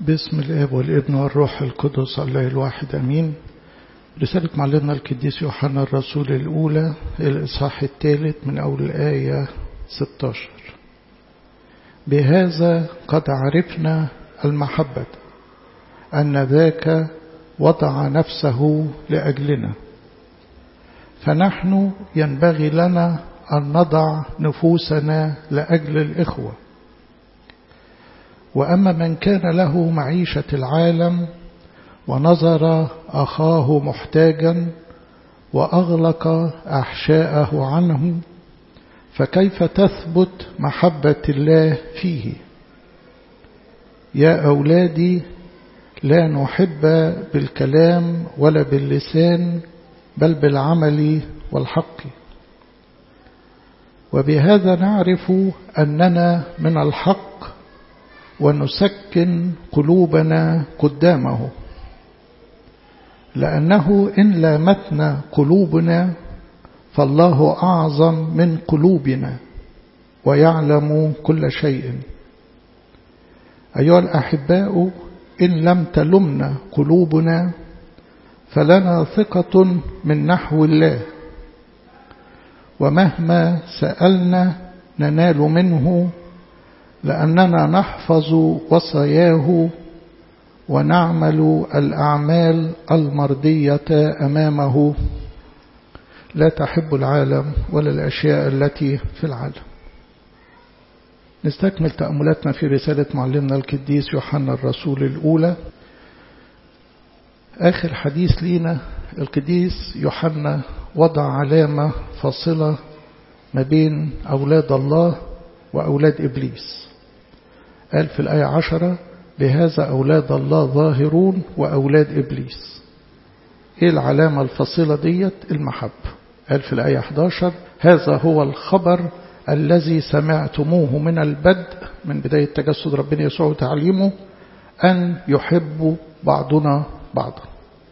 باسم الاب والابن والروح القدس الله الواحد امين رسالة معلمنا القديس يوحنا الرسول الأولى الإصحاح الثالث من أول الآية 16 بهذا قد عرفنا المحبة أن ذاك وضع نفسه لأجلنا فنحن ينبغي لنا أن نضع نفوسنا لأجل الإخوة وأما من كان له معيشة العالم ونظر أخاه محتاجا وأغلق أحشاءه عنه فكيف تثبت محبة الله فيه يا أولادي لا نحب بالكلام ولا باللسان بل بالعمل والحق وبهذا نعرف أننا من الحق ونسكن قلوبنا قدامه لأنه إن لامتنا قلوبنا فالله أعظم من قلوبنا ويعلم كل شيء أيها الأحباء إن لم تلمنا قلوبنا فلنا ثقة من نحو الله ومهما سألنا ننال منه لأننا نحفظ وصاياه ونعمل الأعمال المرضية أمامه لا تحب العالم ولا الأشياء التي في العالم نستكمل تأملاتنا في رسالة معلمنا القديس يوحنا الرسول الأولى آخر حديث لينا القديس يوحنا وضع علامة فاصلة ما بين أولاد الله وأولاد إبليس قال في الآية عشرة بهذا أولاد الله ظاهرون وأولاد إبليس إيه العلامة الفصيلة ديت المحبة قال في الآية 11 هذا هو الخبر الذي سمعتموه من البدء من بداية تجسد ربنا يسوع وتعليمه أن يحب بعضنا بعضا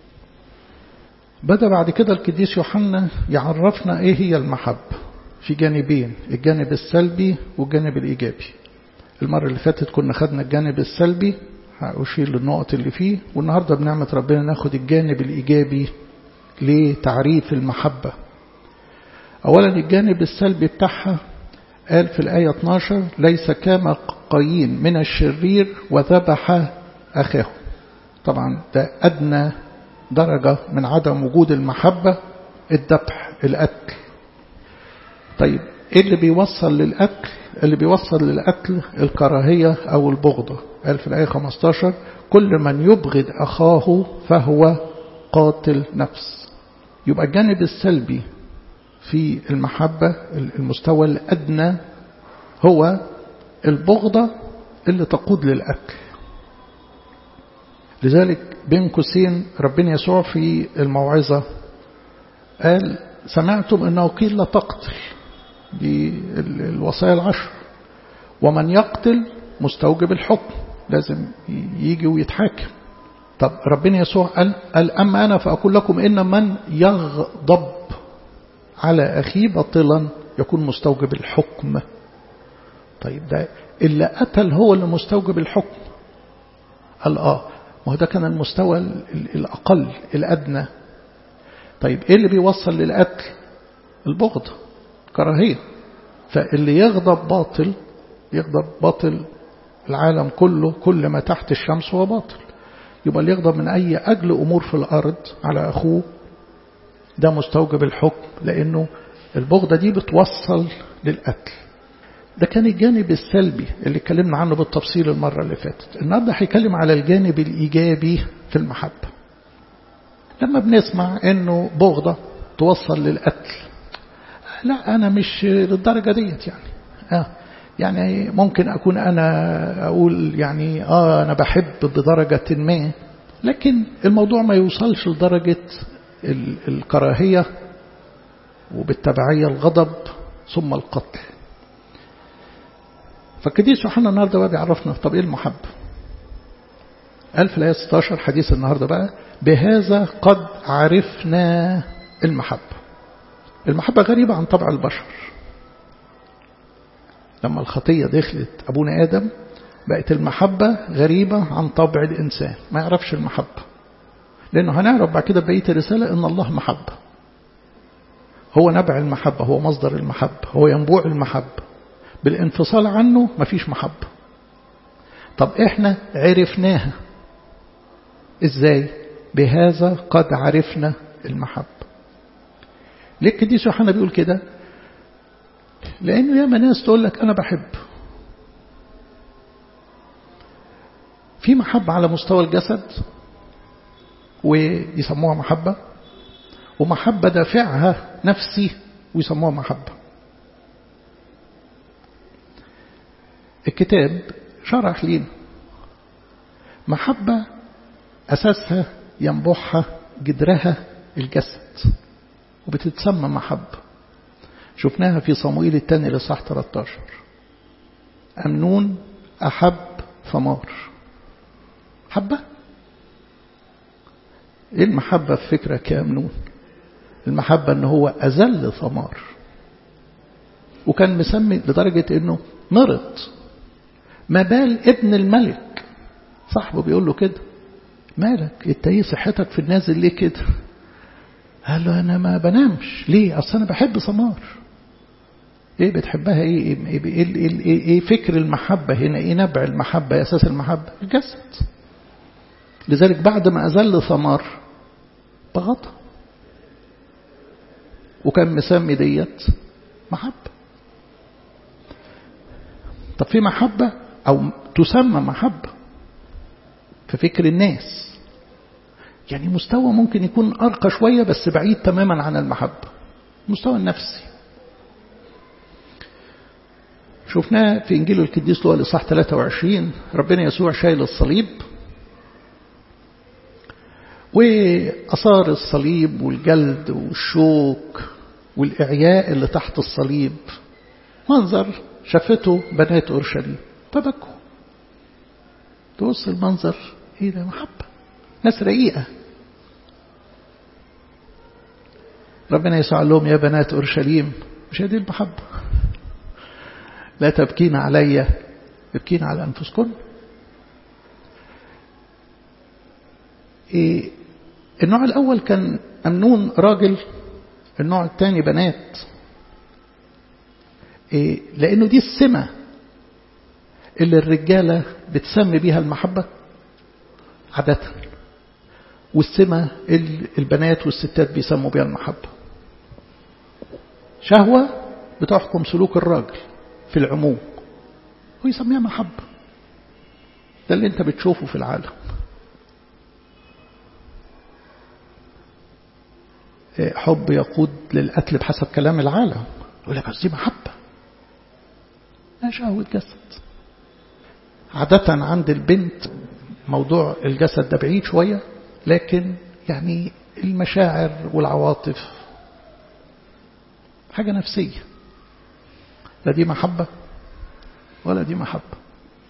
بدأ بعد كده القديس يوحنا يعرفنا إيه هي المحبة في جانبين الجانب السلبي والجانب الإيجابي المرة اللي فاتت كنا خدنا الجانب السلبي هأشير للنقط اللي فيه والنهاردة بنعمة ربنا ناخد الجانب الإيجابي لتعريف المحبة أولا الجانب السلبي بتاعها قال في الآية 12 ليس كما قايين من الشرير وذبح أخاه طبعا ده أدنى درجة من عدم وجود المحبة الذبح القتل طيب ايه اللي بيوصل للقتل اللي بيوصل للقتل الكراهية أو البغضة قال في الآية 15 كل من يبغض أخاه فهو قاتل نفس يبقى الجانب السلبي في المحبة المستوى الأدنى هو البغضة اللي تقود للقتل لذلك بين قوسين ربنا يسوع في الموعظة قال سمعتم أنه قيل لا تقتل بالوصايا العشر ومن يقتل مستوجب الحكم لازم يجي ويتحاكم طب ربنا يسوع قال, قال أما أنا فأقول لكم إن من يغضب على أخيه باطلا يكون مستوجب الحكم طيب ده اللي قتل هو اللي مستوجب الحكم قال آه ما هو ده كان المستوى الأقل الأدنى طيب إيه اللي بيوصل للقتل البغض كراهية فاللي يغضب باطل يغضب باطل العالم كله كل ما تحت الشمس هو باطل يبقى اللي يغضب من أي أجل أمور في الأرض على أخوه ده مستوجب الحكم لأنه البغضة دي بتوصل للقتل ده كان الجانب السلبي اللي اتكلمنا عنه بالتفصيل المرة اللي فاتت النهارده هيكلم على الجانب الإيجابي في المحبة لما بنسمع انه بغضة توصل للقتل لا أنا مش للدرجة ديت يعني آه يعني ممكن أكون أنا أقول يعني آه أنا بحب بدرجة ما لكن الموضوع ما يوصلش لدرجة الكراهية وبالتبعية الغضب ثم القتل فالقديس يوحنا النهارده بقى بيعرفنا طب ايه المحبة قال في الآية 16 حديث النهارده بقى بهذا قد عرفنا المحبة المحبة غريبة عن طبع البشر لما الخطية دخلت أبونا آدم بقت المحبة غريبة عن طبع الإنسان ما يعرفش المحبة لأنه هنعرف بعد كده بقية الرسالة إن الله محبة هو نبع المحبة هو مصدر المحبة هو ينبوع المحبة بالانفصال عنه مفيش محبة طب احنا عرفناها ازاي بهذا قد عرفنا المحبة ليه القديس يوحنا بيقول كده لانه ياما ناس تقول لك انا بحب في محبة على مستوى الجسد ويسموها محبة ومحبة دافعها نفسي ويسموها محبة الكتاب شرح لنا محبة أساسها ينبعها جدرها الجسد وبتتسمى محبة شفناها في صموئيل الثاني لصح 13 أمنون أحب ثمار حبة إيه المحبة في فكرك يا أمنون المحبة أنه هو أزل ثمار وكان مسمي لدرجة أنه مرض ما بال ابن الملك صاحبه بيقول له كده مالك انت ايه صحتك في النازل ليه كده قال له انا ما بنامش ليه اصل انا بحب سمار ايه بتحبها ايه ايه, إيه, إيه, إيه, إيه, إيه فكر المحبة هنا ايه نبع المحبة ايه اساس المحبة الجسد لذلك بعد ما ازل ثمار بغضها وكان مسمي ديت محبة طب في محبة أو تسمى محبة في فكر الناس يعني مستوى ممكن يكون أرقى شوية بس بعيد تماما عن المحبة المستوى النفسي شفناه في إنجيل القديس لوقا الإصحاح 23 ربنا يسوع شايل الصليب وأثار الصليب والجلد والشوك والإعياء اللي تحت الصليب منظر شافته بنات أورشليم فبكوا تبص المنظر ايه ده محبة ناس رقيقة ربنا يسوع لهم يا بنات أورشليم مش هذه المحبة لا تبكين علي يبكين على أنفسكم إيه النوع الأول كان أمنون راجل النوع الثاني بنات إيه لأنه دي السمة اللي الرجالة بتسمي بيها المحبة عادة والسمة اللي البنات والستات بيسموا بيها المحبة شهوة بتحكم سلوك الراجل في العموم ويسميها محبة ده اللي انت بتشوفه في العالم حب يقود للقتل بحسب كلام العالم يقول لك دي محبة لا شهوة جسد عادة عند البنت موضوع الجسد ده بعيد شوية لكن يعني المشاعر والعواطف حاجة نفسية لا دي محبة ولا دي محبة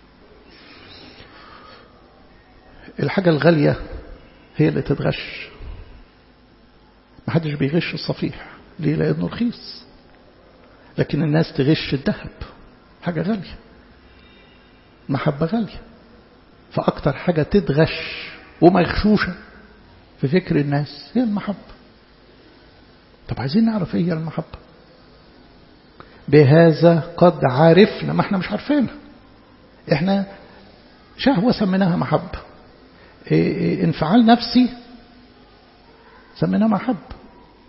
الحاجة الغالية هي اللي تتغش محدش بيغش الصفيح ليه لأنه رخيص لكن الناس تغش الذهب حاجة غالية محبة غالية فأكتر حاجة تتغش ومغشوشة في فكر الناس هي المحبة طب عايزين نعرف ايه هي المحبة بهذا قد عرفنا ما احنا مش عارفينها احنا شهوة سميناها محبة إيه إيه انفعال نفسي سميناه محبة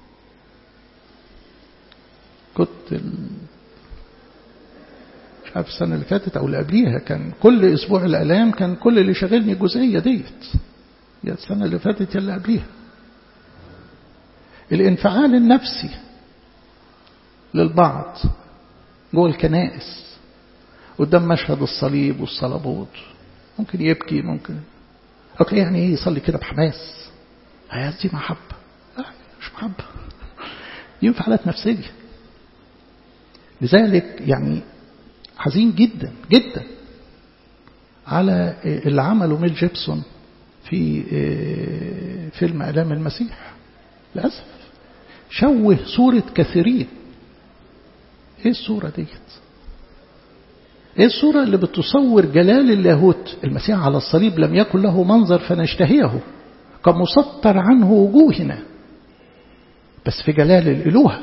كنت ال... مش عارف السنة اللي فاتت أو اللي قبليها كان كل أسبوع الآلام كان كل اللي شغلني الجزئية ديت يا السنة اللي فاتت يا اللي قبليها الانفعال النفسي للبعض جوه الكنائس قدام مشهد الصليب والصلبوت ممكن يبكي ممكن اوكي يعني ايه يصلي كده بحماس هي دي محبة لا مش محبة دي انفعالات نفسية لذلك يعني حزين جدا جدا على اللي عمله ميل جيبسون في فيلم إعلام المسيح للأسف شوه صورة كثيرين ايه الصورة ديت ايه الصورة اللي بتصور جلال اللاهوت المسيح على الصليب لم يكن له منظر فنشتهيه كمسطر عنه وجوهنا بس في جلال الإلوهة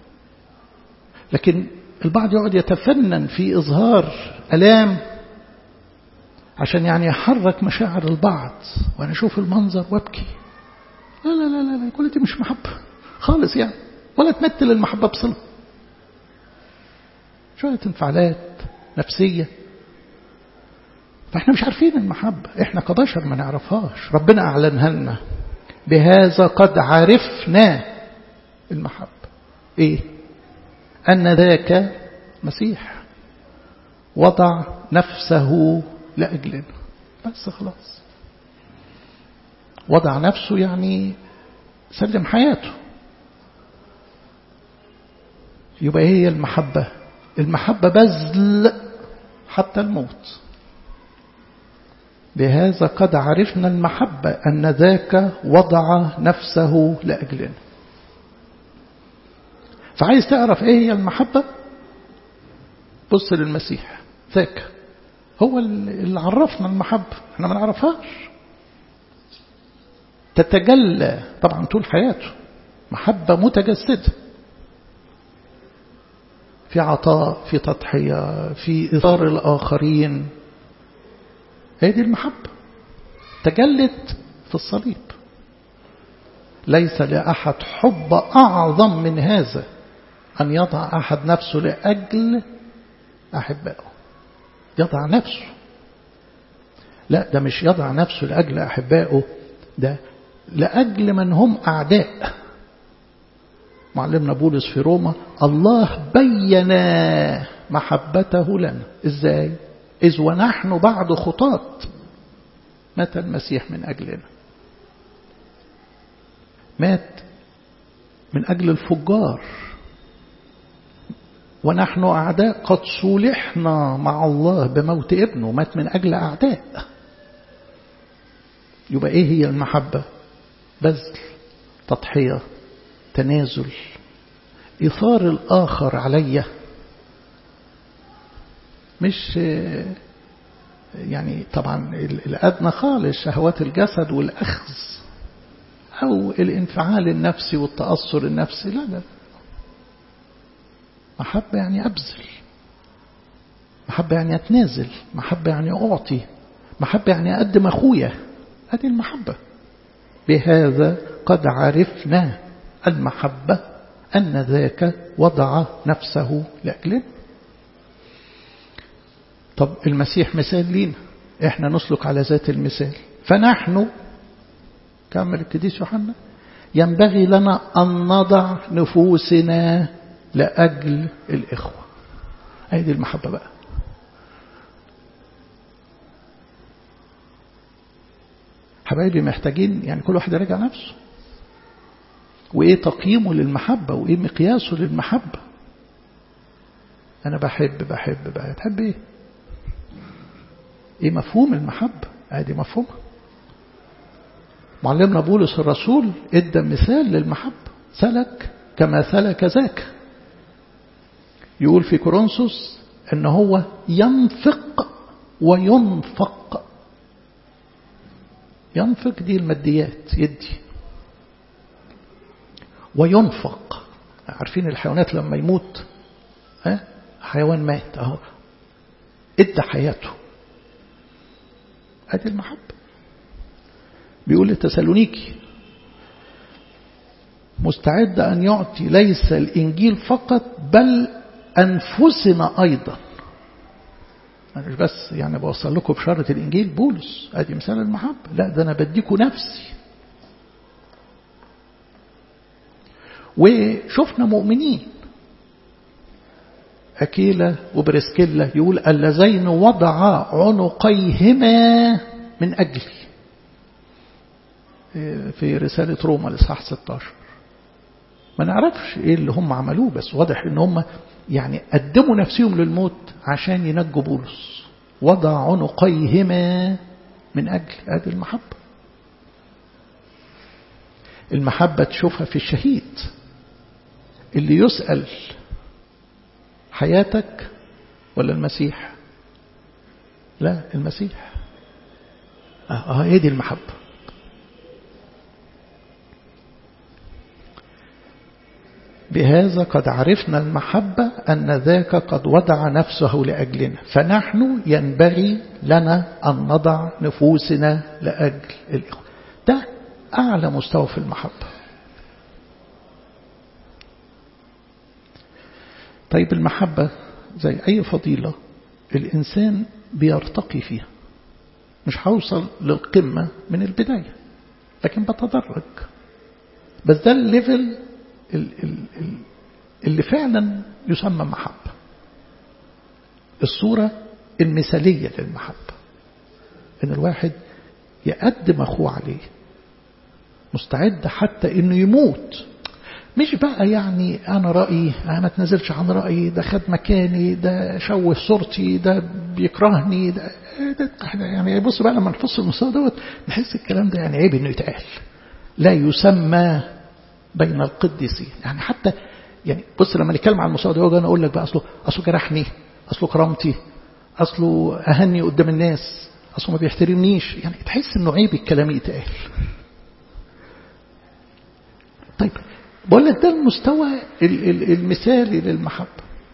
لكن البعض يقعد يتفنن في إظهار ألام عشان يعني يحرك مشاعر البعض وأنا أشوف المنظر وابكي لا لا لا لا, لا كل دي مش محبة خالص يعني ولا تمثل المحبة بصلة شوية انفعالات نفسية فاحنا مش عارفين المحبة احنا كبشر ما نعرفهاش ربنا أعلنها لنا بهذا قد عرفنا المحبة ايه أن ذاك مسيح وضع نفسه لأجلنا بس خلاص وضع نفسه يعني سلم حياته يبقى هي المحبة المحبة بذل حتى الموت بهذا قد عرفنا المحبة أن ذاك وضع نفسه لأجلنا فعايز تعرف ايه هي المحبة بص للمسيح ذاك هو اللي عرفنا المحبة احنا ما نعرفهاش تتجلى طبعا طول حياته محبة متجسدة في عطاء في تضحية في إثار الآخرين هي دي المحبة تجلت في الصليب ليس لأحد حب أعظم من هذا أن يضع أحد نفسه لأجل أحبائه يضع نفسه لا ده مش يضع نفسه لأجل أحبائه ده لأجل من هم أعداء معلمنا بولس في روما الله بين محبته لنا إزاي إذ ونحن بعد خطاة مات المسيح من أجلنا مات من أجل الفجار ونحن أعداء قد صولحنا مع الله بموت ابنه مات من أجل أعداء يبقى إيه هي المحبة بذل تضحية تنازل إثار الآخر عليا مش يعني طبعا الأدنى خالص شهوات الجسد والأخذ أو الانفعال النفسي والتأثر النفسي لا لا محبة يعني أبذل محبة يعني أتنازل محبة يعني أعطي محبة يعني أقدم أخويا هذه المحبة بهذا قد عرفنا المحبة أن ذاك وضع نفسه لأجلنا طب المسيح مثال لينا احنا نسلك على ذات المثال فنحن كمل القديس يوحنا ينبغي لنا أن نضع نفوسنا لأجل الإخوة أي دي المحبة بقى حبايبي محتاجين يعني كل واحد يراجع نفسه وإيه تقييمه للمحبة وإيه مقياسه للمحبة أنا بحب بحب بقى تحب إيه إيه مفهوم المحبة ادي مفهومها معلمنا بولس الرسول ادى مثال للمحبة سلك كما سلك ذاك يقول في كورنثوس ان هو ينفق وينفق ينفق دي الماديات يدي وينفق عارفين الحيوانات لما يموت ها حيوان مات اهو ادى حياته ادي المحبه بيقول لتسالونيكي مستعد أن يعطي ليس الإنجيل فقط بل أنفسنا أيضا أنا مش بس يعني بوصل لكم بشارة الإنجيل بولس أدي مثال المحبة لا ده أنا بديكم نفسي وشفنا مؤمنين أكيلة وبرسكيلا يقول اللذين وضع عنقيهما من أجلي في رسالة روما الإصحاح 16 ما نعرفش ايه اللي هم عملوه بس واضح ان هم يعني قدموا نفسهم للموت عشان ينجوا بولس وضع عنقيهما من أجل هذه المحبة المحبة تشوفها في الشهيد اللي يسأل حياتك ولا المسيح لا المسيح اه, آه هي دي المحبة بهذا قد عرفنا المحبة أن ذاك قد وضع نفسه لأجلنا فنحن ينبغي لنا أن نضع نفوسنا لأجل الإخوة ده أعلى مستوى في المحبة طيب المحبة زي أي فضيلة الإنسان بيرتقي فيها مش هوصل للقمة من البداية لكن بتدرج بس ده الليفل اللي فعلا يسمى محبة الصورة المثالية للمحبة ان الواحد يقدم اخوه عليه مستعد حتى انه يموت مش بقى يعني انا رأيي انا ما تنزلش عن رأيي ده خد مكاني ده شوه صورتي ده بيكرهني ده, ده يعني بص بقى لما نفصل المستوى دوت نحس الكلام ده يعني عيب انه يتقال لا يسمى بين القديسين يعني حتى يعني بص لما نتكلم عن المستوى ده انا اقول لك بقى اصله اصله جرحني اصله كرامتي اصله اهني قدام الناس اصله ما بيحترمنيش يعني تحس انه عيب الكلام يتقال طيب بقول لك ده المستوى المثالي للمحبة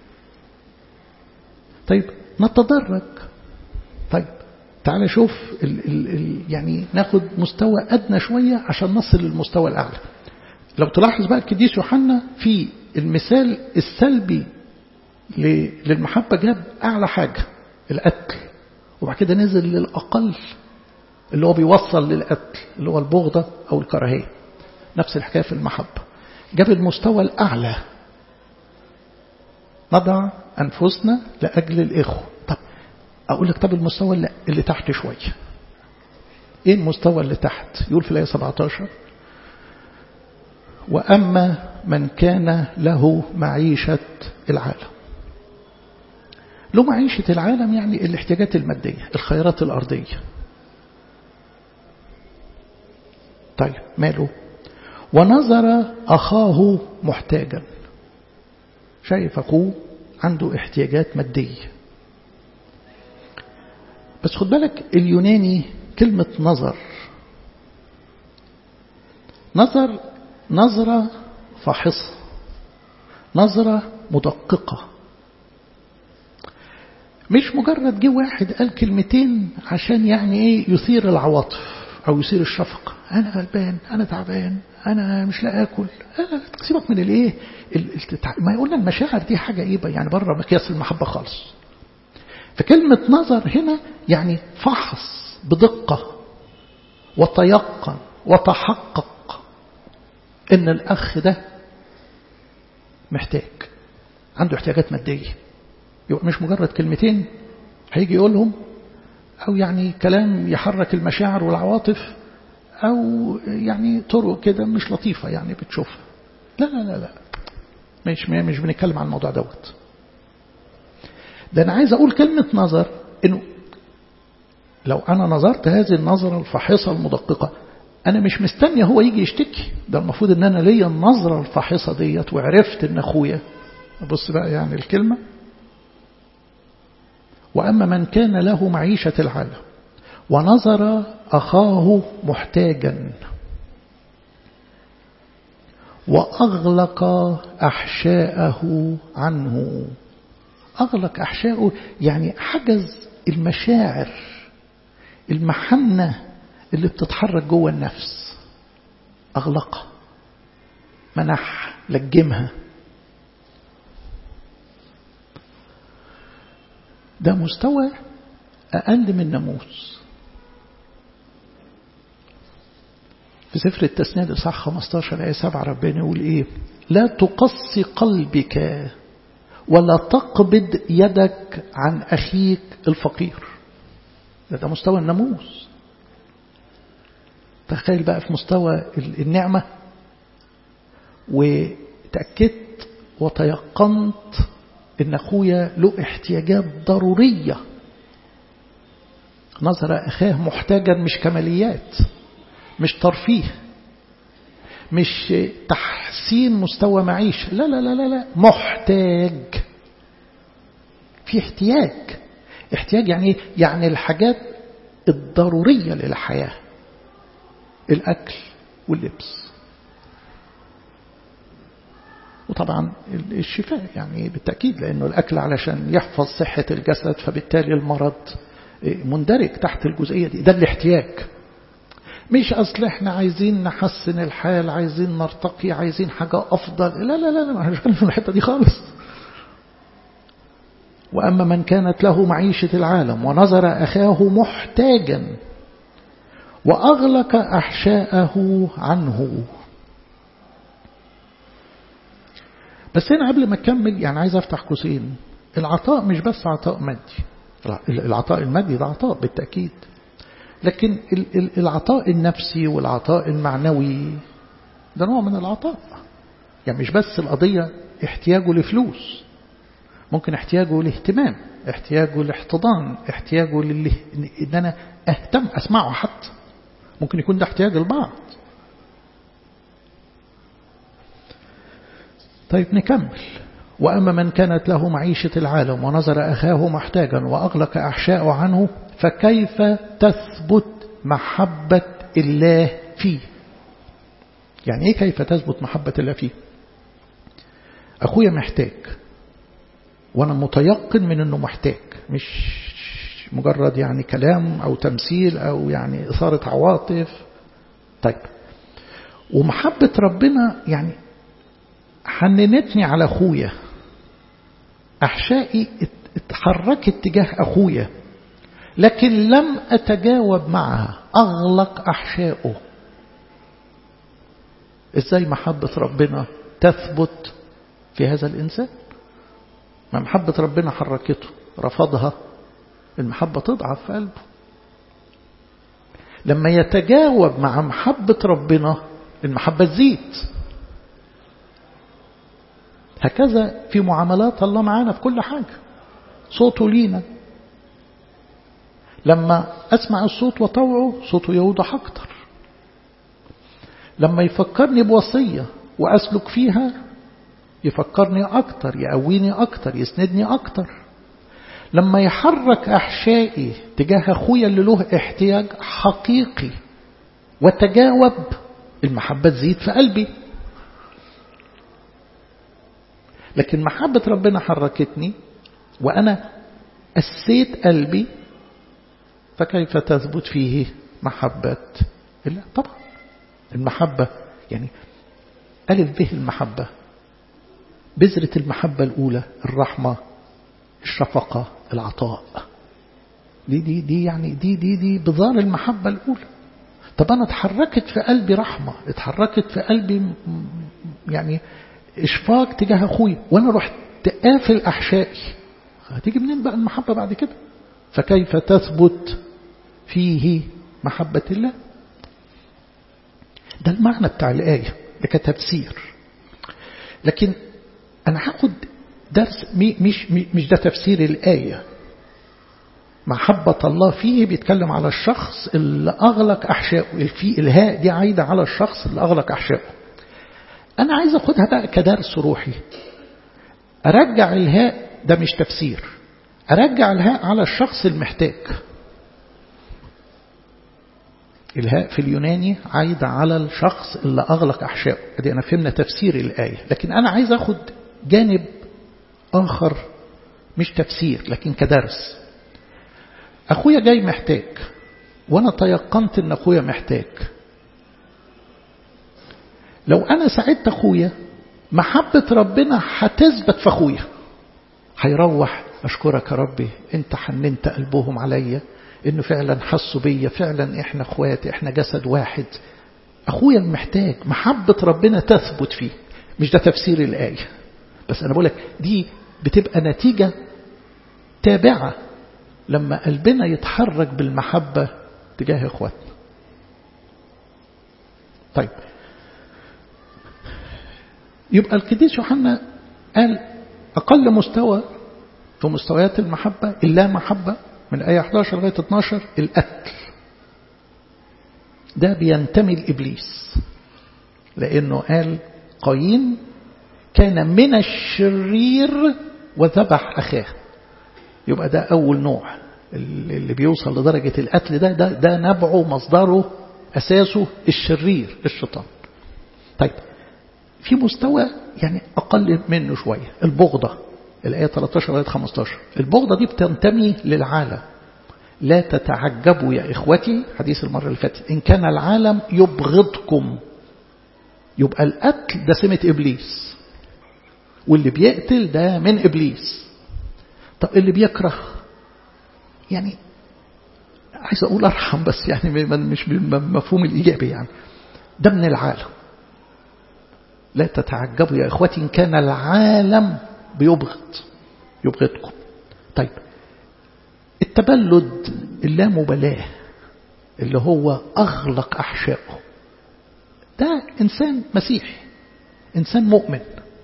طيب نتدرج طيب تعال شوف ال ال ال يعني ناخد مستوى أدنى شوية عشان نصل للمستوى الأعلى لو تلاحظ بقى القديس يوحنا في المثال السلبي للمحبة جاب أعلى حاجة القتل وبعد كده نزل للأقل اللي هو بيوصل للقتل اللي هو البغضة أو الكراهية نفس الحكاية في المحبة جاب المستوى الأعلى نضع أنفسنا لأجل الإخوة طب أقول لك طب المستوى اللي تحت شوية إيه المستوى اللي تحت يقول في الآية 17 وأما من كان له معيشة العالم له معيشة العالم يعني الاحتياجات المادية الخيرات الأرضية طيب ماله ونظر أخاه محتاجا شايف أخوه عنده احتياجات مادية بس خد بالك اليوناني كلمة نظر نظر نظرة فاحصة نظرة مدققة مش مجرد جه واحد قال كلمتين عشان يعني ايه يثير العواطف او يثير الشفقة انا غلبان انا تعبان انا مش لا اكل سيبك من الايه ما يقولنا المشاعر دي حاجة ايه يعني بره مقياس المحبة خالص فكلمة نظر هنا يعني فحص بدقة وتيقن وتحقق ان الاخ ده محتاج عنده احتياجات مادية يبقى مش مجرد كلمتين هيجي يقولهم او يعني كلام يحرك المشاعر والعواطف او يعني طرق كده مش لطيفة يعني بتشوفها لا لا لا لا مش مش بنتكلم عن الموضوع دوت ده انا عايز اقول كلمة نظر انه لو انا نظرت هذه النظرة الفاحصة المدققة أنا مش مستني هو يجي يشتكي ده المفروض أن أنا ليا النظرة الفاحصة ديت وعرفت أن أخويا بص بقى يعني الكلمة وأما من كان له معيشة العالم ونظر أخاه محتاجا وأغلق أحشاءه عنه أغلق أحشاءه يعني حجز المشاعر المحنة اللي بتتحرك جوه النفس أغلقها منح لجمها ده مستوى أقل من ناموس في سفر التسنيد إصحاح 15 آية 7 ربنا يقول إيه لا تقصي قلبك ولا تقبض يدك عن أخيك الفقير ده, ده مستوى الناموس تخيل بقى في مستوى النعمة وتأكدت وتيقنت ان اخويا له احتياجات ضرورية نظر اخاه محتاجا مش كماليات مش ترفيه مش تحسين مستوى معيشة لا لا لا لا لا محتاج في احتياج احتياج يعني يعني الحاجات الضرورية للحياة الأكل واللبس وطبعا الشفاء يعني بالتأكيد لأنه الأكل علشان يحفظ صحة الجسد فبالتالي المرض مندرج تحت الجزئية دي ده الاحتياج مش أصل احنا عايزين نحسن الحال عايزين نرتقي عايزين حاجة أفضل لا لا لا لا مش في الحتة دي خالص وأما من كانت له معيشة العالم ونظر أخاه محتاجا وأغلق أحشاءه عنه بس هنا قبل ما أكمل يعني عايز أفتح قوسين العطاء مش بس عطاء مادي العطاء المادي ده عطاء بالتأكيد لكن العطاء النفسي والعطاء المعنوي ده نوع من العطاء يعني مش بس القضية احتياجه لفلوس ممكن احتياجه لاهتمام احتياجه لاحتضان احتياجه للي ان انا اهتم اسمعه حتى ممكن يكون ده احتياج البعض طيب نكمل وأما من كانت له معيشة العالم ونظر أخاه محتاجا وأغلق أحشاء عنه فكيف تثبت محبة الله فيه يعني إيه كيف تثبت محبة الله فيه أخويا محتاج وأنا متيقن من أنه محتاج مش مجرد يعني كلام أو تمثيل أو يعني إثارة عواطف طيب ومحبة ربنا يعني حننتني على أخويا أحشائي اتحركت تجاه أخويا لكن لم أتجاوب معها أغلق أحشائه إزاي محبة ربنا تثبت في هذا الإنسان ما محبة ربنا حركته رفضها المحبة تضعف في قلبه لما يتجاوب مع محبة ربنا المحبة تزيد هكذا في معاملات الله معانا في كل حاجة صوته لينا لما أسمع الصوت وطوعه صوته يوضح أكتر لما يفكرني بوصية وأسلك فيها يفكرني أكتر يقويني أكتر يسندني أكتر لما يحرك أحشائي تجاه أخويا اللي له احتياج حقيقي وتجاوب المحبة تزيد في قلبي لكن محبة ربنا حركتني وأنا أسيت قلبي فكيف تثبت فيه محبة الله طبعا المحبة يعني ألف به المحبة بذرة المحبة الأولى الرحمة الشفقة العطاء دي دي دي يعني دي دي دي بذار المحبة الأولى طب أنا اتحركت في قلبي رحمة اتحركت في قلبي يعني إشفاق تجاه أخوي وأنا رحت قافل أحشائي هتيجي منين بقى المحبة بعد كده فكيف تثبت فيه محبة الله ده المعنى بتاع الآية ده كتفسير لكن أنا هاخد درس مش مش ده تفسير الآية محبة الله فيه بيتكلم على الشخص اللي أغلق أحشائه الفي الهاء دي عايدة على الشخص اللي أغلق أحشائه أنا عايز أخدها بقى كدرس روحي أرجع الهاء ده مش تفسير أرجع الهاء على الشخص المحتاج الهاء في اليوناني عايدة على الشخص اللي أغلق أحشائه دي أنا فهمنا تفسير الآية لكن أنا عايز أخد جانب آخر مش تفسير لكن كدرس أخويا جاي محتاج وأنا تيقنت أن أخويا محتاج لو أنا ساعدت أخويا محبة ربنا هتثبت في أخويا هيروح أشكرك يا ربي أنت حننت قلبهم عليا إنه فعلا حسوا بيا فعلا إحنا أخوات إحنا جسد واحد أخويا المحتاج محبة ربنا تثبت فيه مش ده تفسير الآية بس أنا بقول لك دي بتبقى نتيجة تابعة لما قلبنا يتحرك بالمحبة تجاه إخواتنا طيب يبقى القديس يوحنا قال أقل مستوى في مستويات المحبة اللا محبة من آية 11 لغاية 12 القتل ده بينتمي لإبليس لأنه قال قايين كان من الشرير وذبح أخاه يبقى ده أول نوع اللي بيوصل لدرجة القتل ده ده, ده نبعه مصدره أساسه الشرير الشيطان طيب في مستوى يعني أقل منه شوية البغضة الآية 13 لغاية 15 البغضة دي بتنتمي للعالم لا تتعجبوا يا إخوتي حديث المرة اللي فاتت إن كان العالم يبغضكم يبقى القتل ده سمة إبليس واللي بيقتل ده من إبليس طب اللي بيكره يعني عايز أقول أرحم بس يعني مش بالمفهوم الإيجابي يعني ده من العالم لا تتعجبوا يا إخوتي إن كان العالم بيبغض يبغضكم طيب التبلد اللامبالاة اللي هو أغلق أحشائه ده إنسان مسيحي إنسان مؤمن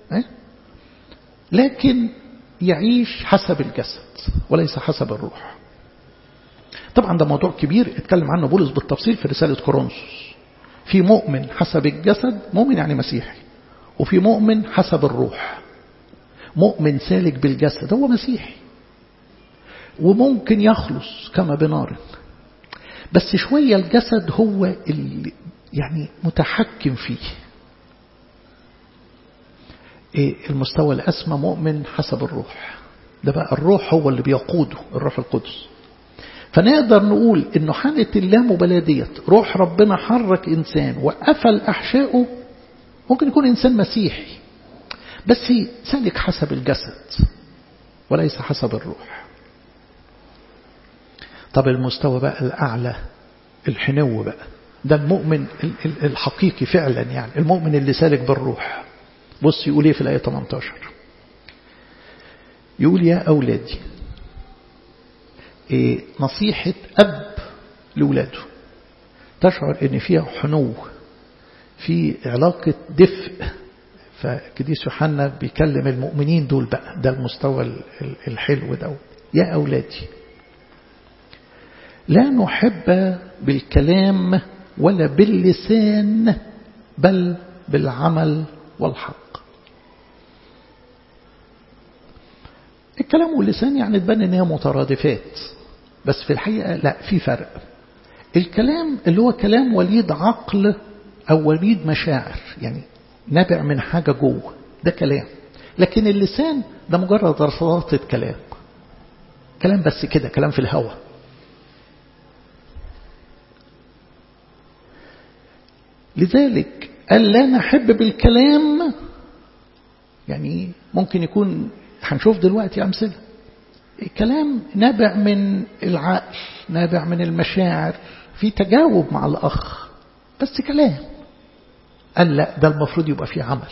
لكن يعيش حسب الجسد وليس حسب الروح طبعا ده موضوع كبير اتكلم عنه بولس بالتفصيل في رسالة كورنثوس في مؤمن حسب الجسد مؤمن يعني مسيحي وفي مؤمن حسب الروح مؤمن سالك بالجسد هو مسيحي وممكن يخلص كما بنار بس شوية الجسد هو اللي يعني متحكم فيه إيه المستوى الأسمى مؤمن حسب الروح ده بقى الروح هو اللي بيقوده الروح القدس فنقدر نقول انه حالة اللامبالاة ديت روح ربنا حرك انسان وقفل احشائه ممكن يكون انسان مسيحي بس سالك حسب الجسد وليس حسب الروح طب المستوى بقى الأعلى الحنو بقى ده المؤمن الحقيقي فعلا يعني المؤمن اللي سالك بالروح بص يقول ايه في الآية 18 يقول يا أولادي إيه نصيحة أب لولاده تشعر ان فيها حنو في علاقة دفء فكديس يوحنا بيكلم المؤمنين دول بقى ده المستوى الحلو ده يا أولادي لا نحب بالكلام ولا باللسان بل بالعمل والحق الكلام واللسان يعني تبان ان هي مترادفات بس في الحقيقة لا في فرق الكلام اللي هو كلام وليد عقل أو وليد مشاعر يعني نابع من حاجة جوه ده كلام لكن اللسان ده مجرد رصاصة كلام كلام بس كده كلام في الهوى لذلك قال لا نحب بالكلام يعني ممكن يكون هنشوف دلوقتي أمثلة الكلام نابع من العقل نابع من المشاعر في تجاوب مع الأخ بس كلام قال لا ده المفروض يبقى فيه عمل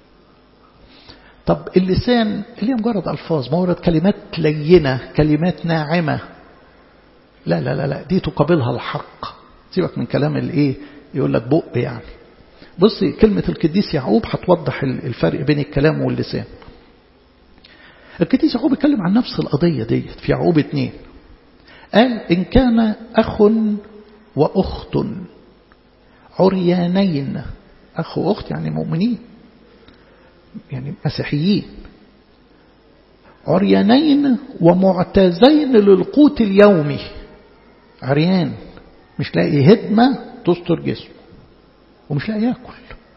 طب اللسان اللي هي مجرد ألفاظ مجرد كلمات لينة كلمات ناعمة لا لا لا لا دي تقابلها الحق سيبك من كلام الايه يقول لك بق يعني بصي كلمة القديس يعقوب هتوضح الفرق بين الكلام واللسان القديس يعقوب بيتكلم عن نفس القضية ديت في يعقوب اتنين قال إن كان أخ وأخت عريانين أخ وأخت يعني مؤمنين يعني مسيحيين عريانين ومعتازين للقوت اليومي عريان مش لاقي هدمة تستر جسمه ومش لاقي ياكل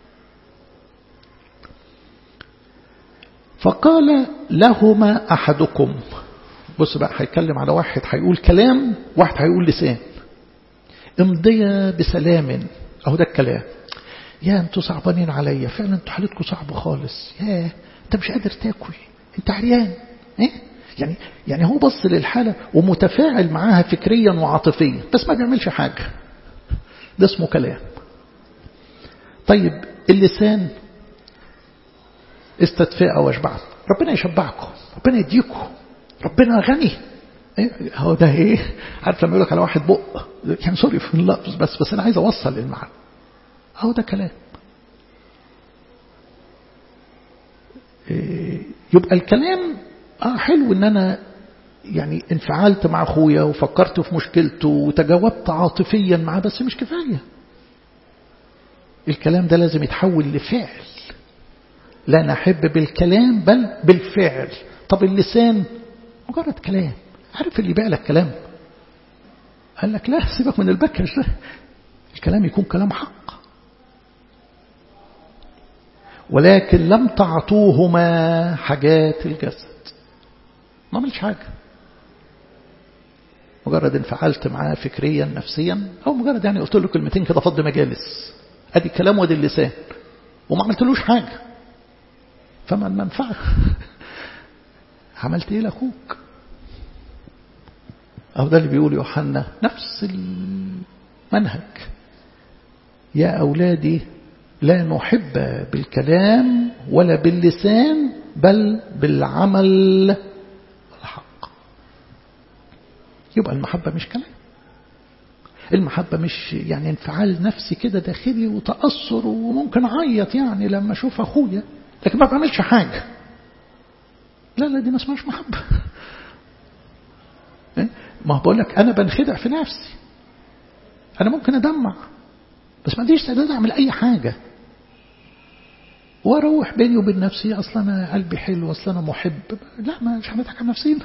فقال لهما أحدكم بص بقى هيتكلم على واحد هيقول كلام واحد هيقول لسان امضيا بسلام اهو ده الكلام يا انتوا صعبانين عليا فعلا انتوا حالتكم صعبة خالص يا انت مش قادر تاكل انت عريان ايه يعني يعني هو بص للحالة ومتفاعل معاها فكريا وعاطفيا بس ما بيعملش حاجة ده اسمه كلام طيب اللسان استدفاء واشبعكم ربنا يشبعكم ربنا يديكم ربنا غني إيه؟ هو ده ايه عارف لما يقول لك على واحد بق يعني سوري في اللفظ بس بس انا عايز اوصل المعنى اهو ده كلام إيه يبقى الكلام اه حلو ان انا يعني انفعلت مع اخويا وفكرت في مشكلته وتجاوبت عاطفيا معاه بس مش كفايه الكلام ده لازم يتحول لفعل لا نحب بالكلام بل بالفعل طب اللسان مجرد كلام عارف اللي بيع لك كلام قال لك لا سيبك من البكش ده الكلام يكون كلام حق ولكن لم تعطوهما حاجات الجسد ما عملش حاجة مجرد انفعلت معاه فكريا نفسيا أو مجرد يعني قلت له كلمتين كده فض مجالس أدي الكلام وادي اللسان وما عملتلوش حاجة فما المنفعة عملت ايه لاخوك أو ده اللي بيقول يوحنا نفس المنهج يا أولادي لا نحب بالكلام ولا باللسان بل بالعمل الحق يبقى المحبة مش كلام المحبة مش يعني انفعال نفسي كده داخلي وتأثر وممكن أعيط يعني لما أشوف أخويا لكن ما بعملش حاجة لا لا دي ما اسمهاش محبة ما بقول لك أنا بنخدع في نفسي أنا ممكن أدمع بس ما عنديش استعداد أعمل أي حاجة واروح بيني وبين نفسي اصلا انا قلبي حلو اصلا انا محب لا ما مش هنضحك على نفسينا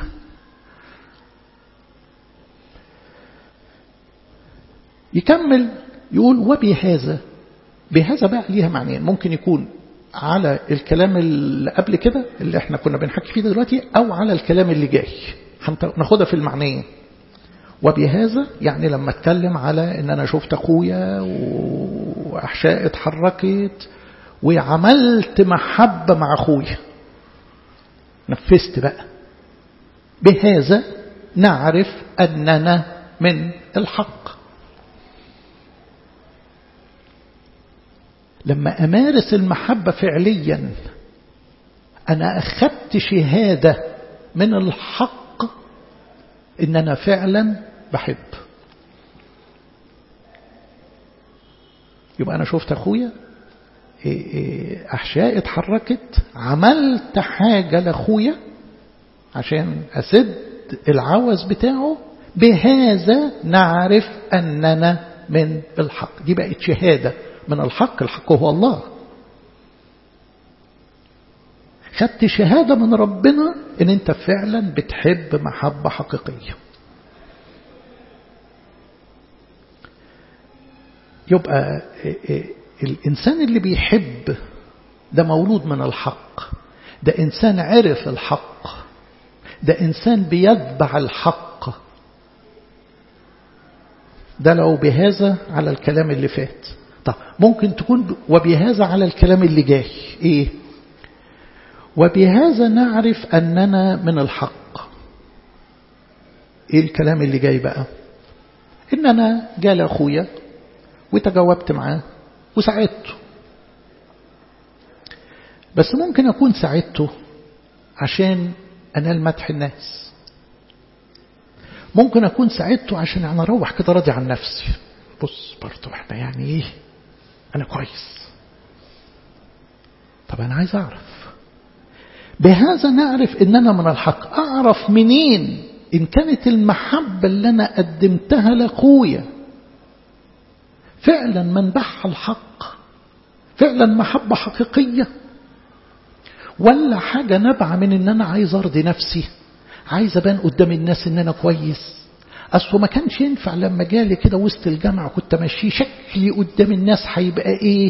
يكمل يقول وبهذا بهذا بقى ليها معنيين ممكن يكون على الكلام اللي قبل كده اللي احنا كنا بنحكي فيه دلوقتي او على الكلام اللي جاي ناخدها في المعنيين وبهذا يعني لما اتكلم على ان انا شفت اخويا واحشاء اتحركت وعملت محبة مع أخويا نفذت بقى بهذا نعرف أننا من الحق لما أمارس المحبة فعليا أنا أخذت شهادة من الحق إن أنا فعلا بحب يبقى أنا شفت أخويا أحشاء اتحركت عملت حاجة لأخويا عشان أسد العوز بتاعه بهذا نعرف أننا من الحق دي بقت شهادة من الحق الحق هو الله خدت شهادة من ربنا ان انت فعلا بتحب محبة حقيقية يبقى الإنسان اللي بيحب ده مولود من الحق ده إنسان عرف الحق ده إنسان بيتبع الحق ده لو بهذا على الكلام اللي فات طب ممكن تكون وبهذا على الكلام اللي جاي إيه وبهذا نعرف أننا من الحق إيه الكلام اللي جاي بقى إن أنا جال أخويا وتجاوبت معاه وساعدته بس ممكن أكون ساعدته عشان أنال مدح الناس ممكن أكون ساعدته عشان أنا أروح كده راضي عن نفسي بص برضو احنا يعني ايه أنا كويس طب أنا عايز أعرف بهذا نعرف إننا من الحق أعرف منين إن كانت المحبة اللي أنا قدمتها لأخويا فعلا منبعها الحق فعلا محبة حقيقية ولا حاجة نبع من ان انا عايز ارضي نفسي عايز ابان قدام الناس ان انا كويس اصله ما كانش ينفع لما جالي كده وسط الجامعة كنت ماشي شكلي قدام الناس هيبقى ايه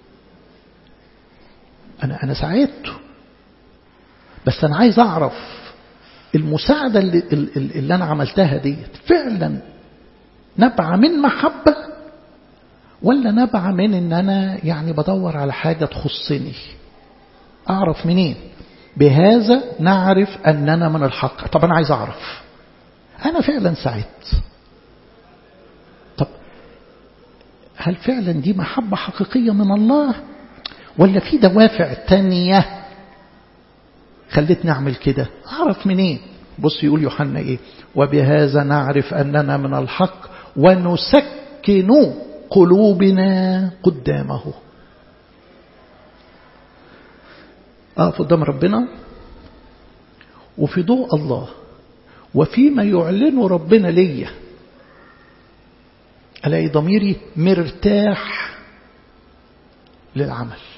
انا انا ساعدته بس انا عايز اعرف المساعدة اللي, اللي انا عملتها ديت فعلا نبع من محبة ولا نبع من ان انا يعني بدور على حاجة تخصني اعرف منين بهذا نعرف اننا من الحق طب انا عايز اعرف انا فعلا سعدت طب هل فعلا دي محبة حقيقية من الله ولا في دوافع تانية خلتني اعمل كده اعرف منين بص يقول يوحنا ايه وبهذا نعرف اننا من الحق ونسكن قلوبنا قدامه أقف قدام ربنا وفي ضوء الله وفيما يعلنه ربنا ليا ألاقي ضميري مرتاح للعمل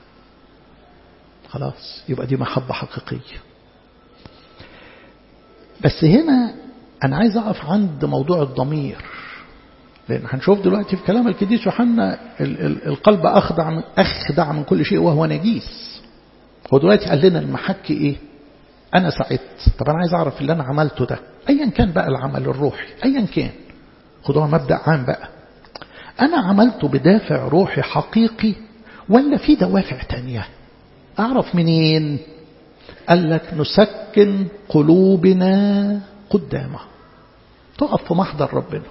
خلاص يبقى دي محبة حقيقية بس هنا أنا عايز أقف عند موضوع الضمير لأن هنشوف دلوقتي في كلام القديس يوحنا القلب أخدع من, أخدع من كل شيء وهو نجيس هو دلوقتي قال لنا المحك إيه أنا سعدت طب أنا عايز أعرف اللي أنا عملته ده أيا كان بقى العمل الروحي أيا كان خدوها مبدأ عام بقى أنا عملته بدافع روحي حقيقي ولا في دوافع تانية أعرف منين قال لك نسكن قلوبنا قدامه تقف في محضر ربنا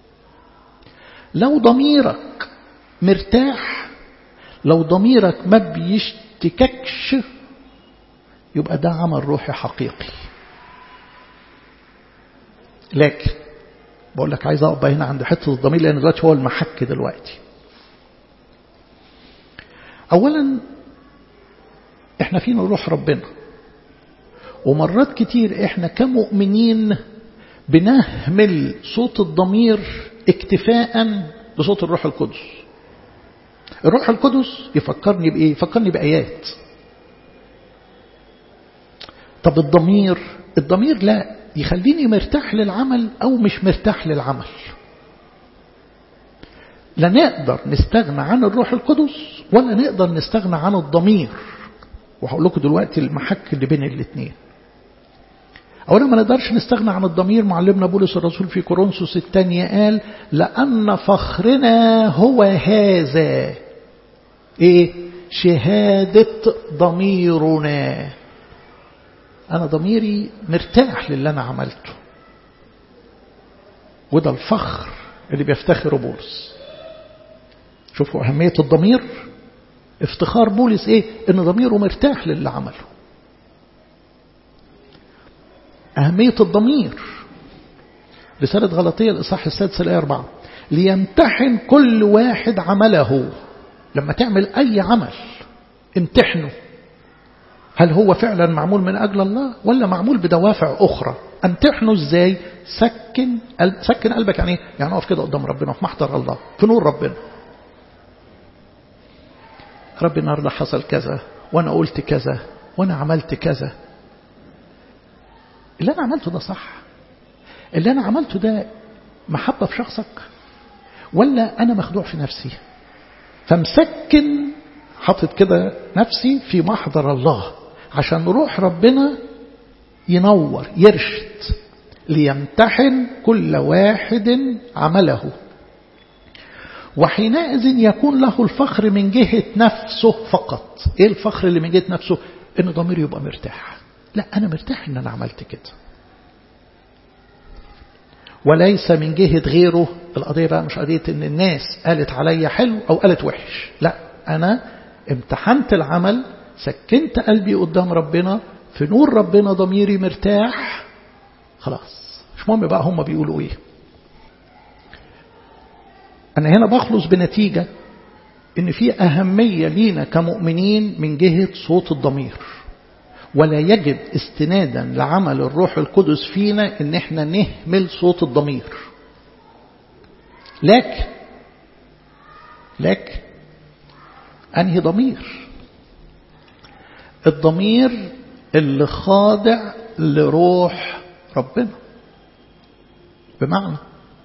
لو ضميرك مرتاح لو ضميرك ما بيشتككش يبقى ده عمل روحي حقيقي لكن بقول لك عايز اقف هنا عند حته الضمير لان دلوقتي هو المحك دلوقتي اولا احنا فينا روح ربنا ومرات كتير احنا كمؤمنين بنهمل صوت الضمير اكتفاء بصوت الروح القدس الروح القدس يفكرني بايه يفكرني بايات طب الضمير الضمير لا يخليني مرتاح للعمل او مش مرتاح للعمل لا نقدر نستغنى عن الروح القدس ولا نقدر نستغنى عن الضمير وهقول لكم دلوقتي المحك اللي بين الاثنين أولا ما نقدرش نستغنى عن الضمير معلمنا بولس الرسول في كورنثوس الثانية قال لأن فخرنا هو هذا إيه شهادة ضميرنا أنا ضميري مرتاح للي أنا عملته وده الفخر اللي بيفتخره بولس شوفوا أهمية الضمير افتخار بولس إيه إن ضميره مرتاح للي عمله أهمية الضمير رسالة غلطية الإصحاح السادس الآية أربعة ليمتحن كل واحد عمله لما تعمل أي عمل امتحنه هل هو فعلا معمول من أجل الله ولا معمول بدوافع أخرى امتحنه ازاي سكن قلب سكن قلبك يعني يعني اقف كده قدام ربنا في محضر الله في نور ربنا ربي النهارده حصل كذا وانا قلت كذا وانا عملت كذا اللي أنا عملته ده صح اللي أنا عملته ده محبة في شخصك ولا أنا مخدوع في نفسي فمسكن حاطط كده نفسي في محضر الله عشان روح ربنا ينور يرشد ليمتحن كل واحد عمله وحينئذ يكون له الفخر من جهة نفسه فقط ايه الفخر اللي من جهة نفسه ان ضميري يبقى مرتاح لا أنا مرتاح إن أنا عملت كده وليس من جهة غيره القضية بقى مش قضية إن الناس قالت عليا حلو أو قالت وحش لا أنا امتحنت العمل سكنت قلبي قدام ربنا في نور ربنا ضميري مرتاح خلاص مش مهم بقى هم بيقولوا ايه أنا هنا بخلص بنتيجة إن في أهمية لينا كمؤمنين من جهة صوت الضمير ولا يجب استنادا لعمل الروح القدس فينا ان احنا نهمل صوت الضمير لكن لكن انهي ضمير الضمير اللي خاضع لروح ربنا بمعنى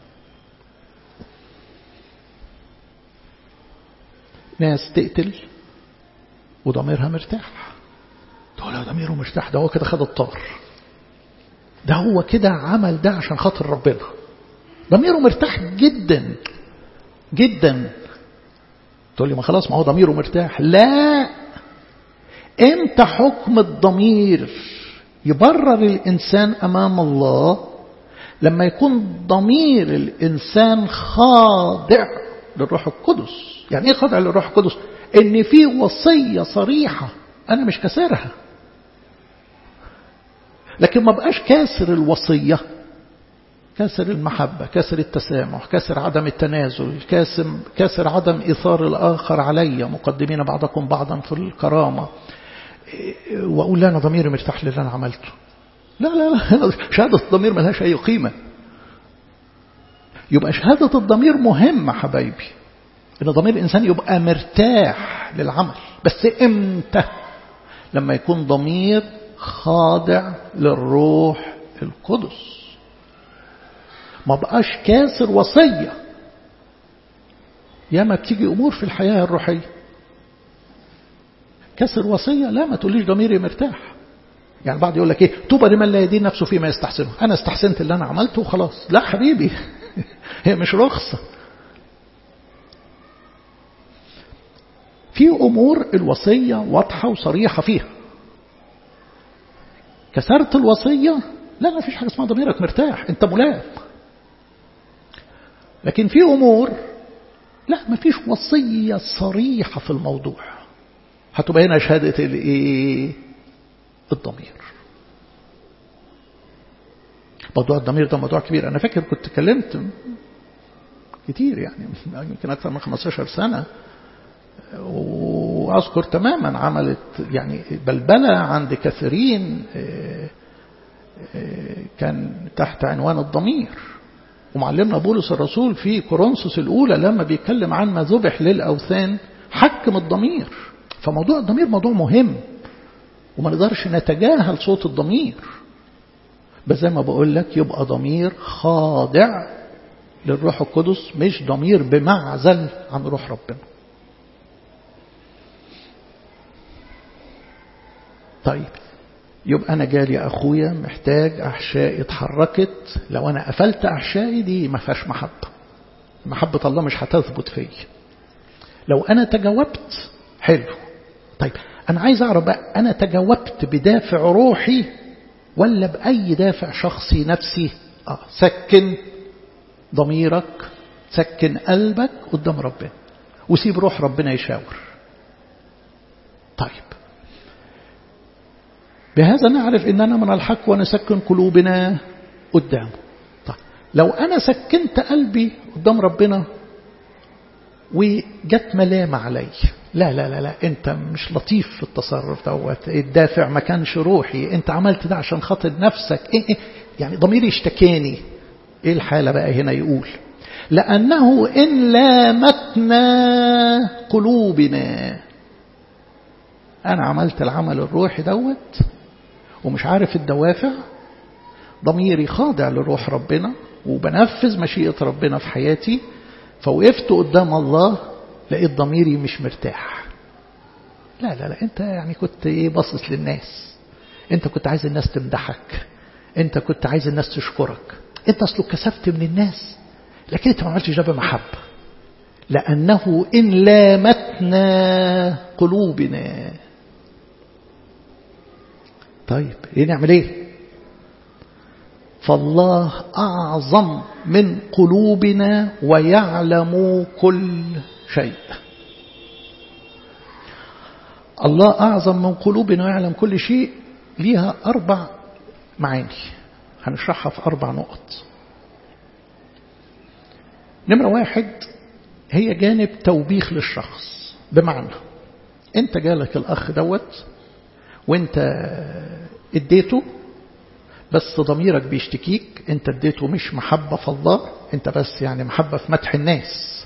ناس تقتل وضميرها مرتاح تقول له ضميره مرتاح ده هو كده خد الطار ده هو كده عمل ده عشان خاطر ربنا ضميره مرتاح جدا جدا تقول لي ما خلاص ما هو ضميره مرتاح لا امتى حكم الضمير يبرر الإنسان أمام الله لما يكون ضمير الإنسان خاضع للروح القدس يعني ايه خاضع للروح القدس ان في وصية صريحة انا مش كسرها لكن ما بقاش كاسر الوصية كاسر المحبة كاسر التسامح كاسر عدم التنازل كاسر, كاسر عدم إثار الآخر علي مقدمين بعضكم بعضا في الكرامة وأقول لا أنا ضميري مرتاح للي أنا عملته لا لا لا شهادة الضمير ما لهاش أي قيمة يبقى شهادة الضمير مهمة حبايبي إن ضمير الإنسان يبقى مرتاح للعمل بس إمتى لما يكون ضمير خاضع للروح القدس ما بقاش كاسر وصية ياما بتيجي أمور في الحياة الروحية كسر وصية لا ما تقوليش ضميري مرتاح يعني بعض يقول لك ايه طوبى لمن لا يدين نفسه فيما يستحسنه انا استحسنت اللي انا عملته وخلاص لا حبيبي هي مش رخصة في امور الوصية واضحة وصريحة فيها كسرت الوصية لا ما فيش حاجة اسمها ضميرك مرتاح انت ملام لكن في امور لا ما فيش وصية صريحة في الموضوع هتبقى هنا شهادة الايه الضمير موضوع الضمير ده موضوع كبير أنا فاكر كنت اتكلمت كتير يعني يمكن أكثر من 15 سنة وأذكر تماما عملت يعني بلبلة عند كثيرين كان تحت عنوان الضمير ومعلمنا بولس الرسول في كورنثوس الأولى لما بيتكلم عن ما ذبح للأوثان حكم الضمير فموضوع الضمير موضوع مهم وما نقدرش نتجاهل صوت الضمير بس زي ما بقول لك يبقى ضمير خاضع للروح القدس مش ضمير بمعزل عن روح ربنا طيب يبقى أنا جالي أخويا محتاج أحشائي اتحركت لو أنا قفلت أحشائي دي ما فيهاش محبة محبة الله مش هتثبت فيا لو أنا تجاوبت حلو طيب أنا عايز أعرف بقى أنا تجاوبت بدافع روحي ولا بأي دافع شخصي نفسي آه سكن ضميرك سكن قلبك قدام ربنا وسيب روح ربنا يشاور طيب بهذا نعرف إننا من الحق ونسكن قلوبنا قدامه طيب لو أنا سكنت قلبي قدام ربنا وجت ملامة علي لا لا لا لا انت مش لطيف في التصرف دوت الدافع ما كانش روحي انت عملت ده عشان خاطر نفسك إيه إيه يعني ضميري اشتكاني ايه الحالة بقى هنا يقول لأنه إن لامتنا قلوبنا أنا عملت العمل الروحي دوت ومش عارف الدوافع ضميري خاضع لروح ربنا وبنفذ مشيئة ربنا في حياتي فوقفت قدام الله لقيت ضميري مش مرتاح لا لا لا انت يعني كنت ايه باصص للناس انت كنت عايز الناس تمدحك انت كنت عايز الناس تشكرك انت اصله كسبت من الناس لكن انت ما عملتش ده بمحبة لأنه إن لامتنا قلوبنا طيب ايه نعمل ايه فالله أعظم من قلوبنا ويعلم كل شيء الله أعظم من قلوبنا ويعلم كل شيء ليها أربع معاني هنشرحها في أربع نقط نمرة واحد هي جانب توبيخ للشخص بمعنى انت جالك الأخ دوت وانت اديته بس ضميرك بيشتكيك انت اديته مش محبة في الله انت بس يعني محبة في مدح الناس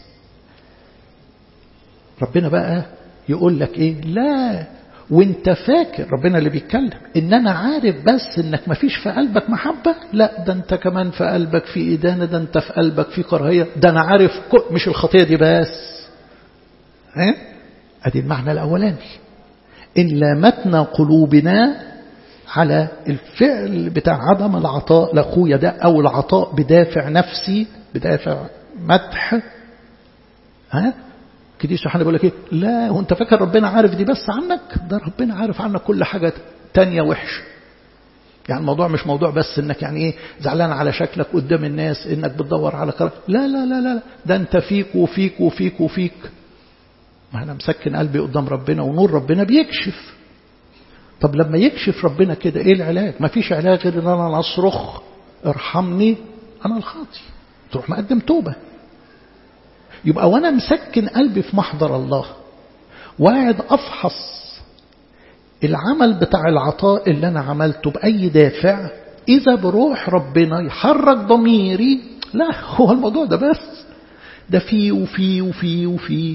ربنا بقى يقول لك ايه لا وانت فاكر ربنا اللي بيتكلم ان انا عارف بس انك ما فيش في قلبك محبة لا ده انت كمان في قلبك في ادانة ده انت في قلبك في كراهية ده انا عارف مش الخطية دي بس ها ادي المعنى الاولاني ان لامتنا قلوبنا على الفعل بتاع عدم العطاء لاخويا ده او العطاء بدافع نفسي بدافع مدح ها كديس يوحنا بيقول لك ايه لا هو انت فاكر ربنا عارف دي بس عنك ده ربنا عارف عنك كل حاجه تانية وحشه يعني الموضوع مش موضوع بس انك يعني ايه زعلان على شكلك قدام الناس انك بتدور على كلام لا لا لا لا ده انت فيك وفيك وفيك وفيك ما انا مسكن قلبي قدام ربنا ونور ربنا بيكشف طب لما يكشف ربنا كده ايه العلاج ما فيش علاج غير ان انا اصرخ ارحمني انا الخاطي تروح مقدم توبه يبقى وانا مسكن قلبي في محضر الله وقاعد افحص العمل بتاع العطاء اللي انا عملته باي دافع اذا بروح ربنا يحرك ضميري لا هو الموضوع ده بس ده فيه وفيه وفيه وفيه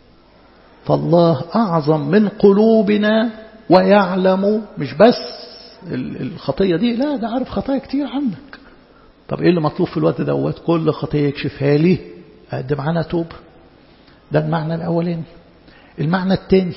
فالله اعظم من قلوبنا ويعلم مش بس الخطية دي لا ده عارف خطايا كتير عنك طب ايه اللي مطلوب في الوقت دوت كل خطية يكشفها لي اقدم عنها توبة ده المعنى الاولاني المعنى الثاني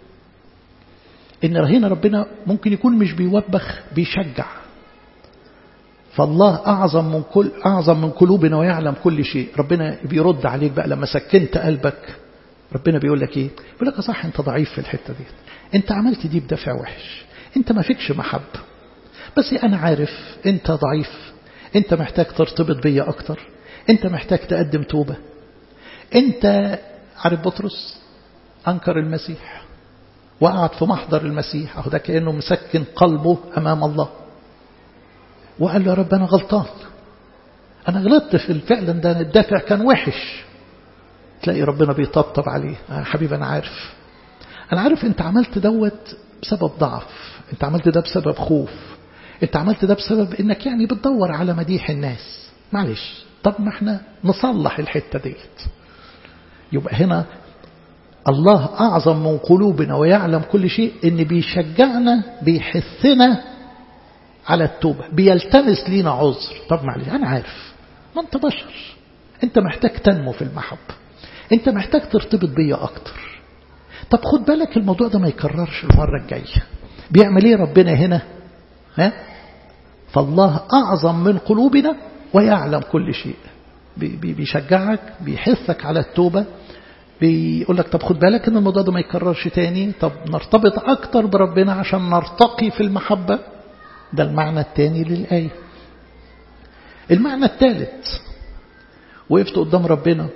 ان هنا ربنا ممكن يكون مش بيوبخ بيشجع فالله أعظم من كل أعظم من قلوبنا ويعلم كل شيء ربنا بيرد عليك بقى لما سكنت قلبك ربنا بيقول لك إيه بيقول لك صح أنت ضعيف في الحتة دي أنت عملت دي بدافع وحش أنت ما فيكش محبة بس أنا عارف أنت ضعيف أنت محتاج ترتبط بيا أكتر أنت محتاج تقدم توبة أنت عارف بطرس أنكر المسيح وقعد في محضر المسيح أهو ده كأنه مسكن قلبه أمام الله وقال له يا رب أنا غلطان أنا غلطت في الفعل ده الدافع كان وحش تلاقي ربنا بيطبطب عليه يا حبيبي أنا عارف أنا عارف أنت عملت دوت بسبب ضعف أنت عملت ده بسبب خوف أنت عملت ده بسبب أنك يعني بتدور على مديح الناس معلش طب ما احنا نصلح الحتة ديت يبقى هنا الله أعظم من قلوبنا ويعلم كل شيء إن بيشجعنا بيحثنا على التوبة بيلتمس لينا عذر طب معلش أنا عارف ما أنت بشر أنت محتاج تنمو في المحبة أنت محتاج ترتبط بيا أكتر طب خد بالك الموضوع ده ما يكررش المرة الجاية بيعمل ايه ربنا هنا ها فالله أعظم من قلوبنا ويعلم كل شيء بيشجعك بيحثك على التوبة بيقول لك طب خد بالك ان الموضوع ده ما يكررش تاني طب نرتبط اكتر بربنا عشان نرتقي في المحبة ده المعنى الثاني للآية المعنى الثالث وقفت قدام ربنا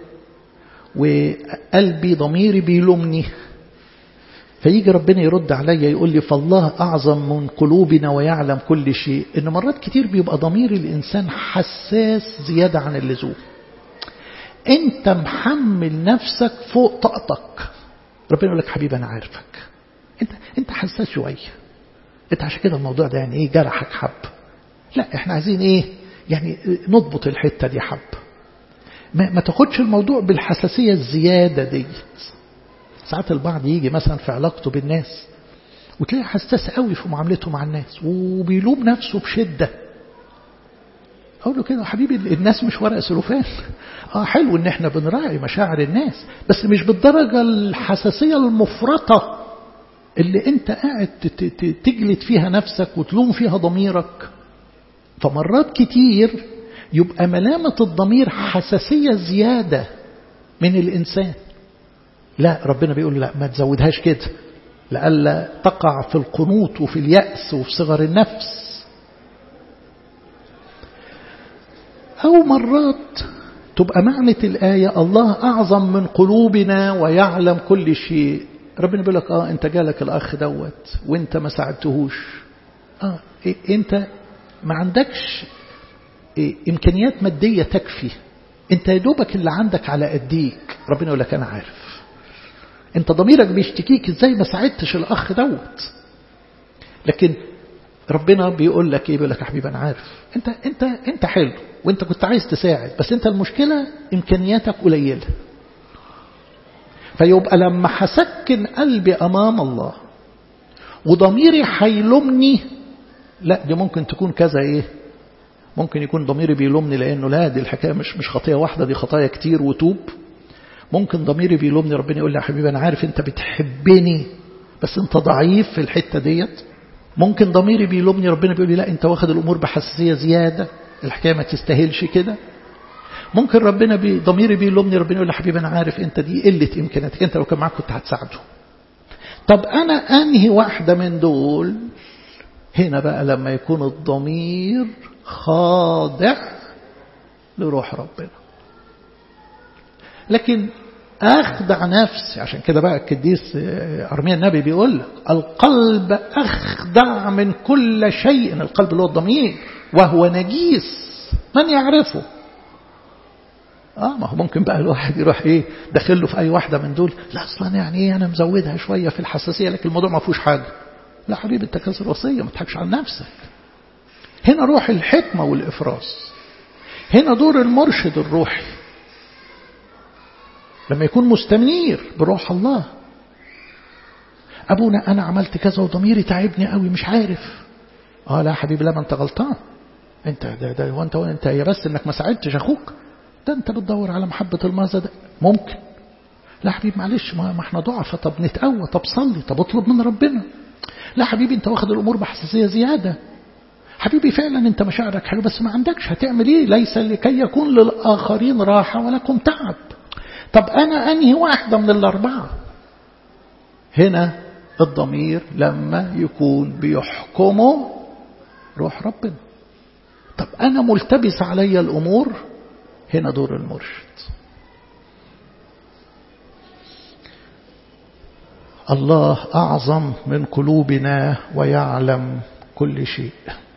وقلبي ضميري بيلومني فيجي ربنا يرد عليا يقول لي فالله أعظم من قلوبنا ويعلم كل شيء إن مرات كتير بيبقى ضمير الإنسان حساس زيادة عن اللزوم أنت محمل نفسك فوق طاقتك ربنا يقول لك حبيبي أنا عارفك أنت أنت حساس شوية أنت عشان كده الموضوع ده يعني إيه جرحك حب لا إحنا عايزين إيه يعني نضبط الحتة دي حب ما, ما تاخدش الموضوع بالحساسية الزيادة ديت ساعات البعض يجي مثلا في علاقته بالناس وتلاقي حساس قوي في معاملته مع الناس وبيلوم نفسه بشدة أقول له كده حبيبي الناس مش ورق سلوفان اه حلو ان احنا بنراعي مشاعر الناس بس مش بالدرجة الحساسية المفرطة اللي انت قاعد تجلد فيها نفسك وتلوم فيها ضميرك فمرات كتير يبقى ملامة الضمير حساسية زيادة من الإنسان لا ربنا بيقول لا ما تزودهاش كده لألا تقع في القنوط وفي اليأس وفي صغر النفس أو مرات تبقى معنى الآية الله أعظم من قلوبنا ويعلم كل شيء ربنا بيقول لك آه أنت جالك الأخ دوت وأنت ما ساعدتهوش آه إيه أنت ما عندكش إيه إمكانيات مادية تكفي أنت يا دوبك اللي عندك على أديك ربنا يقول لك أنا عارف أنت ضميرك بيشتكيك إزاي ما ساعدتش الأخ دوت لكن ربنا بيقول لك ايه بيقول لك يا حبيبي انا عارف انت انت انت حلو وانت كنت عايز تساعد بس انت المشكله امكانياتك قليله فيبقى لما هسكن قلبي امام الله وضميري هيلومني لا دي ممكن تكون كذا ايه ممكن يكون ضميري بيلومني لانه لا دي الحكايه مش مش خطيه واحده دي خطايا كتير وتوب ممكن ضميري بيلومني ربنا يقول لي يا حبيبي انا عارف انت بتحبني بس انت ضعيف في الحته ديت ممكن ضميري بيلومني ربنا بيقول لي لا انت واخد الامور بحساسيه زياده الحكايه ما تستاهلش كده ممكن ربنا بي ضميري بيلومني ربنا يقول لي حبيبي انا عارف انت دي قله امكانياتك انت لو كان معاك كنت هتساعده طب انا انهي واحده من دول هنا بقى لما يكون الضمير خاضع لروح ربنا لكن أخدع نفسي عشان كده بقى القديس أرميا النبي بيقول لك القلب أخدع من كل شيء القلب اللي هو الضمير وهو نجيس من يعرفه اه ما هو ممكن بقى الواحد يروح ايه داخل له في اي واحده من دول لا اصلا يعني ايه انا مزودها شويه في الحساسيه لكن الموضوع ما فيهوش حاجه لا حبيبي انت كسر وصيه ما تضحكش على نفسك هنا روح الحكمه والافراس هنا دور المرشد الروحي لما يكون مستنير بروح الله أبونا أنا عملت كذا وضميري تعبني قوي مش عارف اه لا حبيبي لا ما انت غلطان انت ده ده هو انت انت يا بس انك ما ساعدتش اخوك ده انت بتدور على محبة المرضى ده ممكن لا حبيبي معلش ما, ما احنا ضعفة طب نتقوى طب صلي طب اطلب من ربنا لا حبيبي انت واخد الامور بحساسية زيادة حبيبي فعلا انت مشاعرك حلو بس ما عندكش هتعمل ايه ليس لكي يكون للآخرين راحة ولكم تعب طب انا انهي واحدة من الاربعة هنا الضمير لما يكون بيحكمه روح ربنا طب أنا ملتبس علي الأمور هنا دور المرشد الله أعظم من قلوبنا ويعلم كل شيء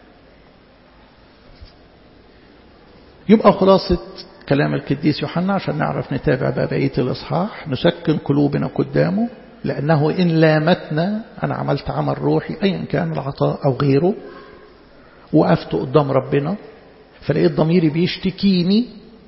يبقى خلاصة كلام القديس يوحنا عشان نعرف نتابع بقى بقية الإصحاح نسكن قلوبنا قدامه لأنه إن لامتنا أنا عملت عمل روحي أيا كان العطاء أو غيره وقفت قدام ربنا فلقيت ضميري بيشتكيني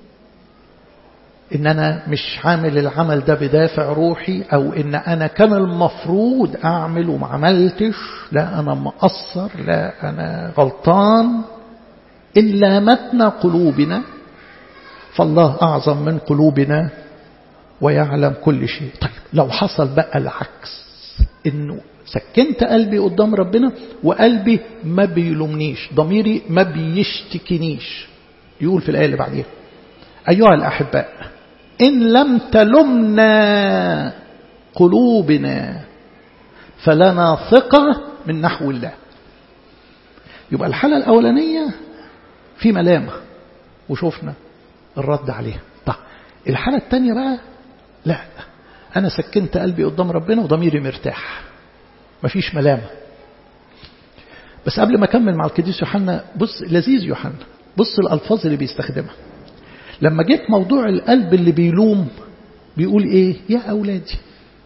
إن أنا مش عامل العمل ده بدافع روحي أو إن أنا كان المفروض أعمل وما عملتش لا أنا مقصر لا أنا غلطان إن لامتنا قلوبنا فالله أعظم من قلوبنا ويعلم كل شيء طيب لو حصل بقى العكس إنه سكنت قلبي قدام ربنا وقلبي ما بيلومنيش ضميري ما بيشتكينيش يقول في الآية اللي بعديها أيها الأحباء إن لم تلمنا قلوبنا فلنا ثقة من نحو الله يبقى الحالة الأولانية في ملامة وشوفنا الرد عليها طيب الحالة الثانية بقى لا أنا سكنت قلبي قدام ربنا وضميري مرتاح مفيش ملامة بس قبل ما أكمل مع القديس يوحنا بص لذيذ يوحنا بص الألفاظ اللي بيستخدمها لما جيت موضوع القلب اللي بيلوم بيقول إيه يا أولادي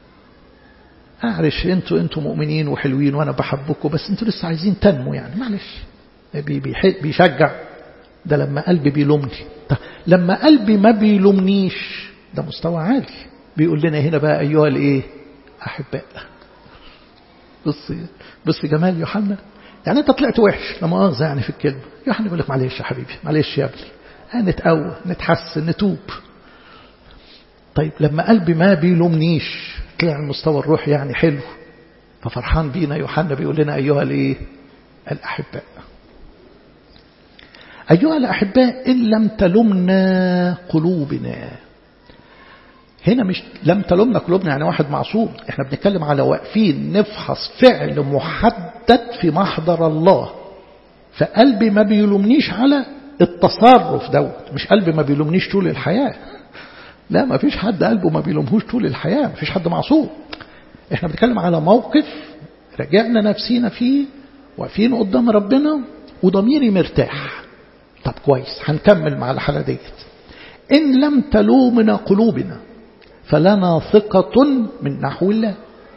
أعرف أنتوا أنتوا مؤمنين وحلوين وأنا بحبكم بس أنتوا لسه عايزين تنمو يعني معلش بيشجع ده لما قلبي بيلومني لما قلبي ما بيلومنيش ده مستوى عالي بيقول لنا هنا بقى أيها الإيه أحباء بص بص جمال يوحنا يعني أنت طلعت وحش لما مؤاخذة يعني في الكلمة يوحنا يقول لك معلش يا حبيبي معلش يا ابني نتقوى نتحسن نتوب طيب لما قلبي ما بيلومنيش طلع المستوى الروحي يعني حلو ففرحان بينا يوحنا بيقول لنا أيها الإيه الأحباء أيها الأحباء إن لم تلمنا قلوبنا هنا مش لم تلمنا قلوبنا يعني واحد معصوم احنا بنتكلم على واقفين نفحص فعل محدد في محضر الله فقلبي ما بيلومنيش على التصرف دوت مش قلبي ما بيلومنيش طول الحياة لا ما فيش حد قلبه ما بيلومهوش طول الحياة ما فيش حد معصوم احنا بنتكلم على موقف رجعنا نفسينا فيه واقفين قدام ربنا وضميري مرتاح طب كويس هنكمل مع الحالة ديت إن لم تلومنا قلوبنا فلنا ثقة من نحو الله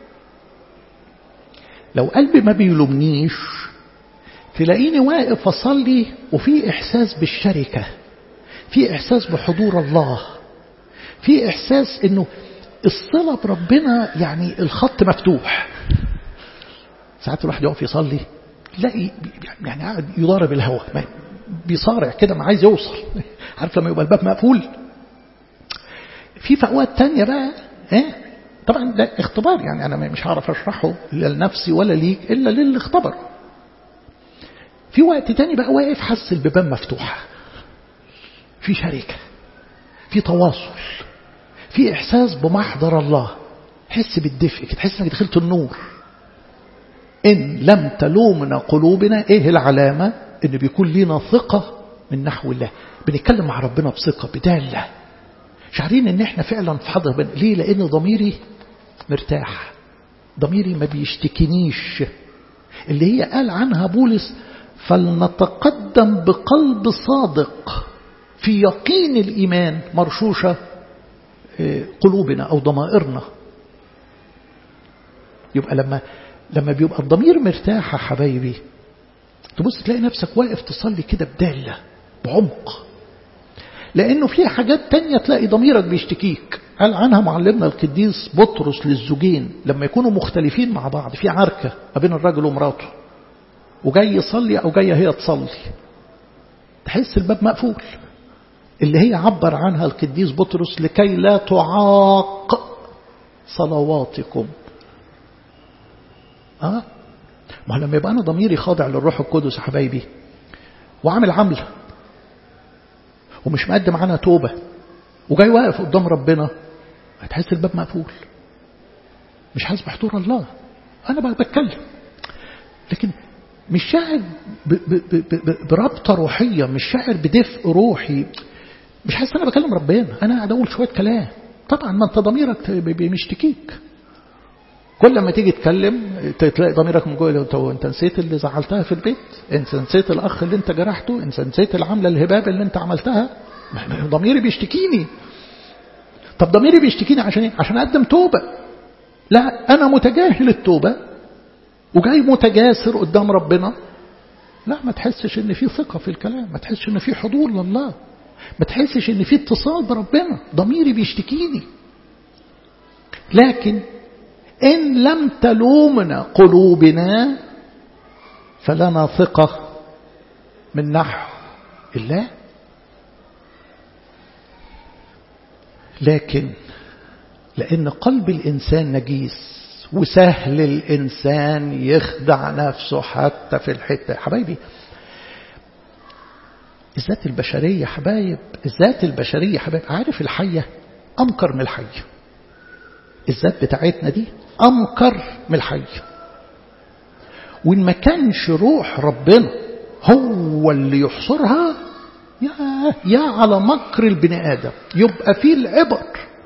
لو قلبي ما بيلومنيش تلاقيني واقف أصلي وفي إحساس بالشركة في إحساس بحضور الله في إحساس إنه الصلة بربنا يعني الخط مفتوح ساعات الواحد يقف يصلي تلاقي يعني قاعد يضارب الهواء بيصارع كده ما عايز يوصل عارف لما يبقى الباب مقفول في فوات تانية بقى ايه طبعا ده اختبار يعني انا مش هعرف اشرحه لا لنفسي ولا ليك الا للي اختبر في وقت تاني بقى واقف حس البيبان مفتوحة في شركة في تواصل في إحساس بمحضر الله حس بالدفء كده تحس انك دخلت النور إن لم تلومنا قلوبنا إيه العلامة إن بيكون لنا ثقة من نحو الله بنتكلم مع ربنا بثقة بدالة شعرين إن إحنا فعلا في حضر ربنا ليه لأن ضميري مرتاح ضميري ما بيشتكينيش اللي هي قال عنها بولس فلنتقدم بقلب صادق في يقين الإيمان مرشوشة قلوبنا أو ضمائرنا يبقى لما لما بيبقى الضمير مرتاح يا حبايبي تبص تلاقي نفسك واقف تصلي كده بدالة بعمق لأنه في حاجات تانية تلاقي ضميرك بيشتكيك قال عنها معلمنا القديس بطرس للزوجين لما يكونوا مختلفين مع بعض في عركة ما بين الراجل ومراته وجاي يصلي أو جاية هي تصلي تحس الباب مقفول اللي هي عبر عنها القديس بطرس لكي لا تعاق صلواتكم اه ما لما يبقى انا ضميري خاضع للروح القدس يا حبايبي وعامل عمله ومش مقدم عنها توبه وجاي واقف قدام ربنا هتحس الباب مقفول مش حاسس بحضور الله انا بتكلم لكن مش شاعر بربطه روحيه مش شاعر بدفء روحي مش حاسس انا بكلم ربنا انا قاعد اقول شويه كلام طبعا ما انت ضميرك بيشتكيك كل ما تيجي تتكلم تلاقي ضميرك من جوه انت انت نسيت اللي زعلتها في البيت انت نسيت الاخ اللي انت جرحته انت نسيت العمله الهباب اللي انت عملتها ضميري بيشتكيني طب ضميري بيشتكيني عشان ايه عشان اقدم توبه لا انا متجاهل التوبه وجاي متجاسر قدام ربنا لا ما تحسش ان في ثقه في الكلام ما تحسش ان في حضور لله ما تحسش ان في اتصال بربنا ضميري بيشتكيني لكن إن لم تلومنا قلوبنا فلنا ثقة من نحو الله لكن لأن قلب الإنسان نجيس وسهل الإنسان يخدع نفسه حتى في الحتة حبايبي الذات البشرية حبايب الذات البشرية حبايب عارف الحية أنكر من الحية الذات بتاعتنا دي أنكر من الحي وإن ما كانش روح ربنا هو اللي يحصرها يا, يا على مكر البني آدم يبقى فيه العبر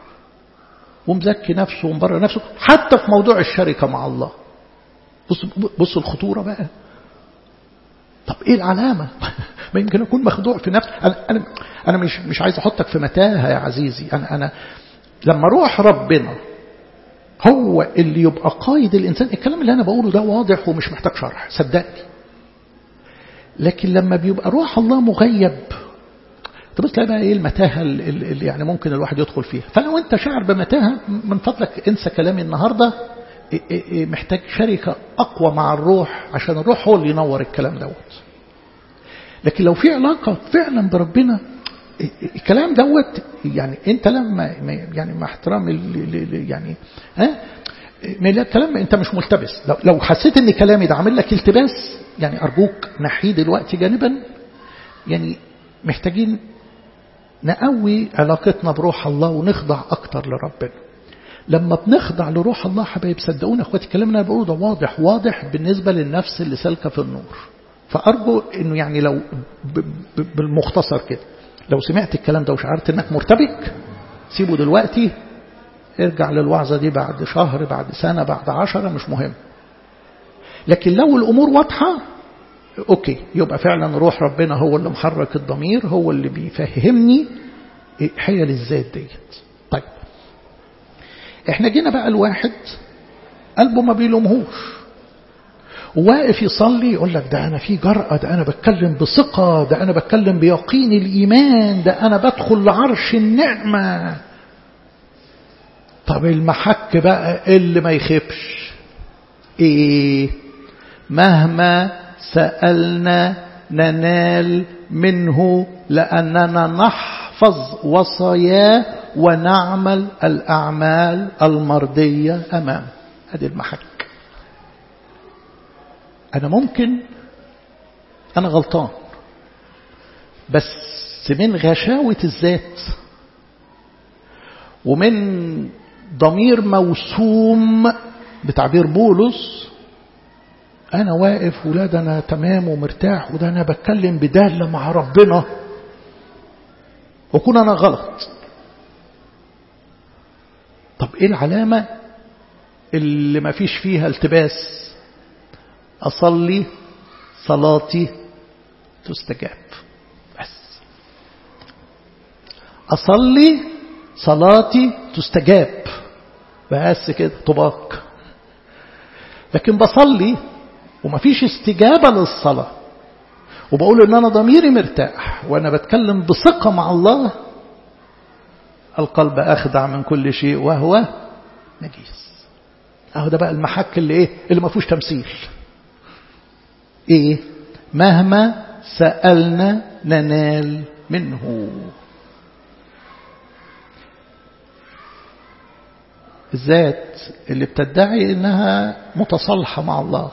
ومزكي نفسه ومبرر نفسه حتى في موضوع الشركة مع الله بص, بص الخطورة بقى طب ايه العلامة ما يمكن اكون مخدوع في نفسي انا, أنا, أنا مش, مش عايز احطك في متاهة يا عزيزي انا, أنا لما روح ربنا هو اللي يبقى قائد الإنسان الكلام اللي أنا بقوله ده واضح ومش محتاج شرح صدقني لكن لما بيبقى روح الله مغيب تبص تلاقي بقى ايه المتاهه اللي يعني ممكن الواحد يدخل فيها فلو انت شاعر بمتاهه من فضلك انسى كلامي النهارده محتاج شركه اقوى مع الروح عشان الروح هو اللي ينور الكلام دوت لكن لو في علاقه فعلا بربنا الكلام دوت يعني انت لما يعني مع احترام يعني ها من الكلام انت مش ملتبس لو, لو حسيت ان كلامي ده عامل لك التباس يعني ارجوك نحيه دلوقتي جانبا يعني محتاجين نقوي علاقتنا بروح الله ونخضع اكتر لربنا لما بنخضع لروح الله حبايب صدقونا اخواتي الكلام اللي انا بقوله ده واضح واضح بالنسبه للنفس اللي سالكه في النور فارجو انه يعني لو بالمختصر كده لو سمعت الكلام ده وشعرت انك مرتبك سيبه دلوقتي ارجع للوعظة دي بعد شهر بعد سنة بعد عشرة مش مهم لكن لو الأمور واضحة أوكي يبقى فعلا روح ربنا هو اللي محرك الضمير هو اللي بيفهمني حيل الذات ديت طيب احنا جينا بقى الواحد قلبه ما بيلومهوش وواقف يصلي يقول لك ده أنا في جرأة ده أنا بتكلم بثقة ده أنا بتكلم بيقين الإيمان ده أنا بدخل لعرش النعمة طب المحك بقى اللي ما يخبش إيه مهما سألنا ننال منه لأننا نحفظ وصاياه ونعمل الأعمال المرضية أمام هذه المحك أنا ممكن أنا غلطان بس من غشاوة الذات ومن ضمير موسوم بتعبير بولس أنا واقف ولا ده أنا تمام ومرتاح وده أنا بتكلم بدالة مع ربنا وكون أنا غلط طب إيه العلامة اللي ما فيش فيها التباس أصلي صلاتي تستجاب بس أصلي صلاتي تستجاب بس كده طباق لكن بصلي ومفيش استجابة للصلاة وبقول ان انا ضميري مرتاح وانا بتكلم بثقة مع الله القلب اخدع من كل شيء وهو نجيس اهو ده بقى المحك اللي ايه اللي ما فيهوش تمثيل إيه مهما سألنا ننال منه الذات اللي بتدعي انها متصالحة مع الله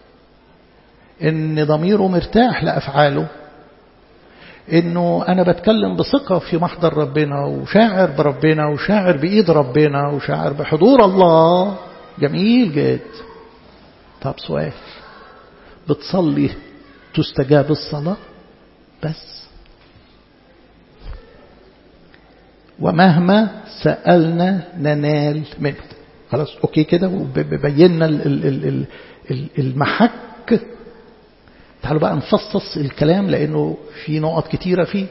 ان ضميره مرتاح لأفعاله انه انا بتكلم بثقة في محضر ربنا وشاعر بربنا وشاعر بإيد ربنا وشاعر بحضور الله جميل جدا طب سؤال بتصلي تستجاب الصلاة بس ومهما سألنا ننال منه خلاص أوكي كده وبينا المحك تعالوا بقى نفصص الكلام لأنه في نقط كتيرة فيه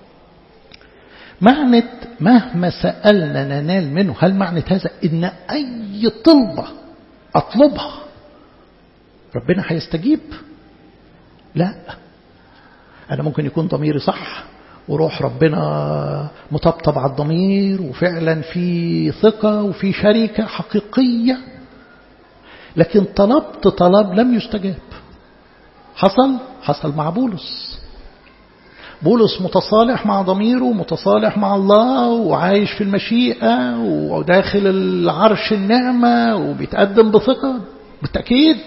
معنى مهما سألنا ننال منه هل معنى هذا إن أي طلبة أطلبها ربنا هيستجيب لا أنا ممكن يكون ضميري صح وروح ربنا مطبطب على الضمير وفعلا في ثقة وفي شركة حقيقية لكن طلبت طلب لم يستجاب حصل حصل مع بولس بولس متصالح مع ضميره متصالح مع الله وعايش في المشيئة وداخل العرش النعمة وبيتقدم بثقة بالتأكيد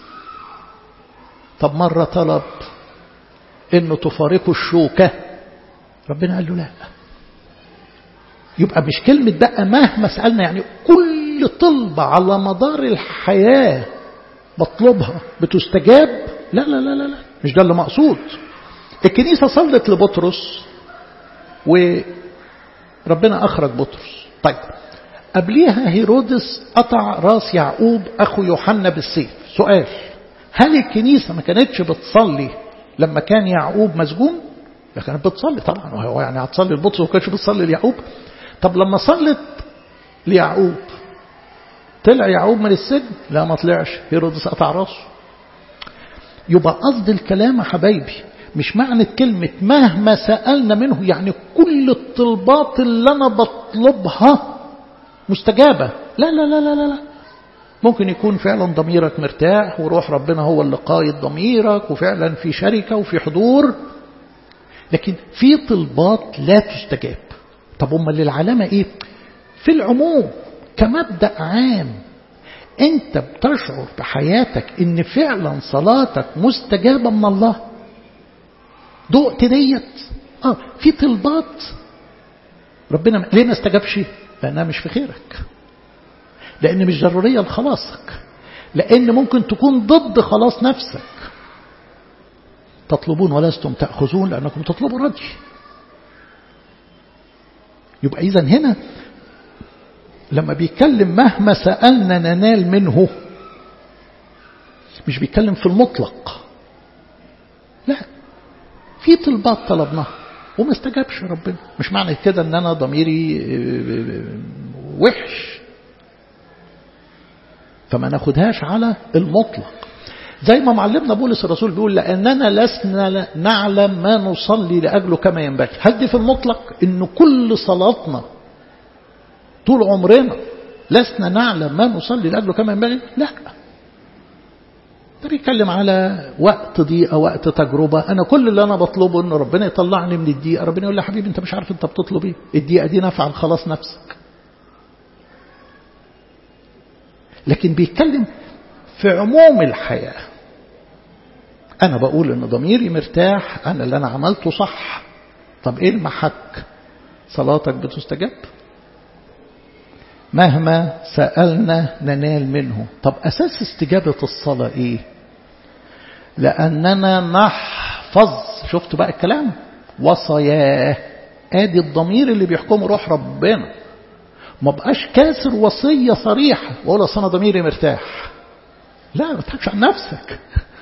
طب مرة طلب انه تفارقه الشوكة ربنا قال له لا يبقى مش كلمة بقى مهما سألنا يعني كل طلبة على مدار الحياة بطلبها بتستجاب لا لا لا لا, لا. مش ده اللي مقصود الكنيسة صلت لبطرس وربنا أخرج بطرس طيب قبليها هيرودس قطع راس يعقوب أخو يوحنا بالسيف سؤال هل الكنيسة ما كانتش بتصلي لما كان يعقوب مسجون كانت بتصلي طبعا وهو يعني هتصلي لبطرس وما كانتش بتصلي ليعقوب طب لما صلت ليعقوب طلع يعقوب من السجن لا ما طلعش هيرودس قطع راسه يبقى قصد الكلام يا حبايبي مش معنى كلمة مهما سألنا منه يعني كل الطلبات اللي أنا بطلبها مستجابة لا لا لا لا لا, لا. ممكن يكون فعلا ضميرك مرتاح وروح ربنا هو اللي قايد ضميرك وفعلا في شركة وفي حضور لكن في طلبات لا تستجاب طب أمال العلامة إيه في العموم كمبدأ عام أنت بتشعر بحياتك إن فعلا صلاتك مستجابة من الله دقت ديت آه في طلبات ربنا ليه ما استجابش لأنها مش في خيرك لأن مش ضرورية لخلاصك لأن ممكن تكون ضد خلاص نفسك تطلبون ولستم تأخذون لأنكم تطلبوا رجي يبقى إذا هنا لما بيتكلم مهما سألنا ننال منه مش بيتكلم في المطلق لا في طلبات طلبناها وما استجابش ربنا مش معنى كده ان انا ضميري وحش فما ناخدهاش على المطلق زي ما معلمنا بولس الرسول بيقول لأننا لسنا نعلم ما نصلي لأجله كما ينبغي هل دي في المطلق ان كل صلاتنا طول عمرنا لسنا نعلم ما نصلي لأجله كما ينبغي لا ده بيتكلم على وقت ضيقة وقت تجربة أنا كل اللي أنا بطلبه إن ربنا يطلعني من الضيقة ربنا يقول لي يا حبيبي أنت مش عارف أنت بتطلب إيه الضيقة دي نفع خلاص نفسك لكن بيتكلم في عموم الحياة أنا بقول إن ضميري مرتاح أنا اللي أنا عملته صح طب إيه المحك صلاتك بتستجاب مهما سألنا ننال منه طب أساس استجابة الصلاة إيه لأننا نحفظ شفت بقى الكلام وصاياه ادي الضمير اللي بيحكمه روح ربنا ما بقاش كاسر وصية صريحة وأقول أصل أنا ضميري مرتاح لا ما تضحكش عن نفسك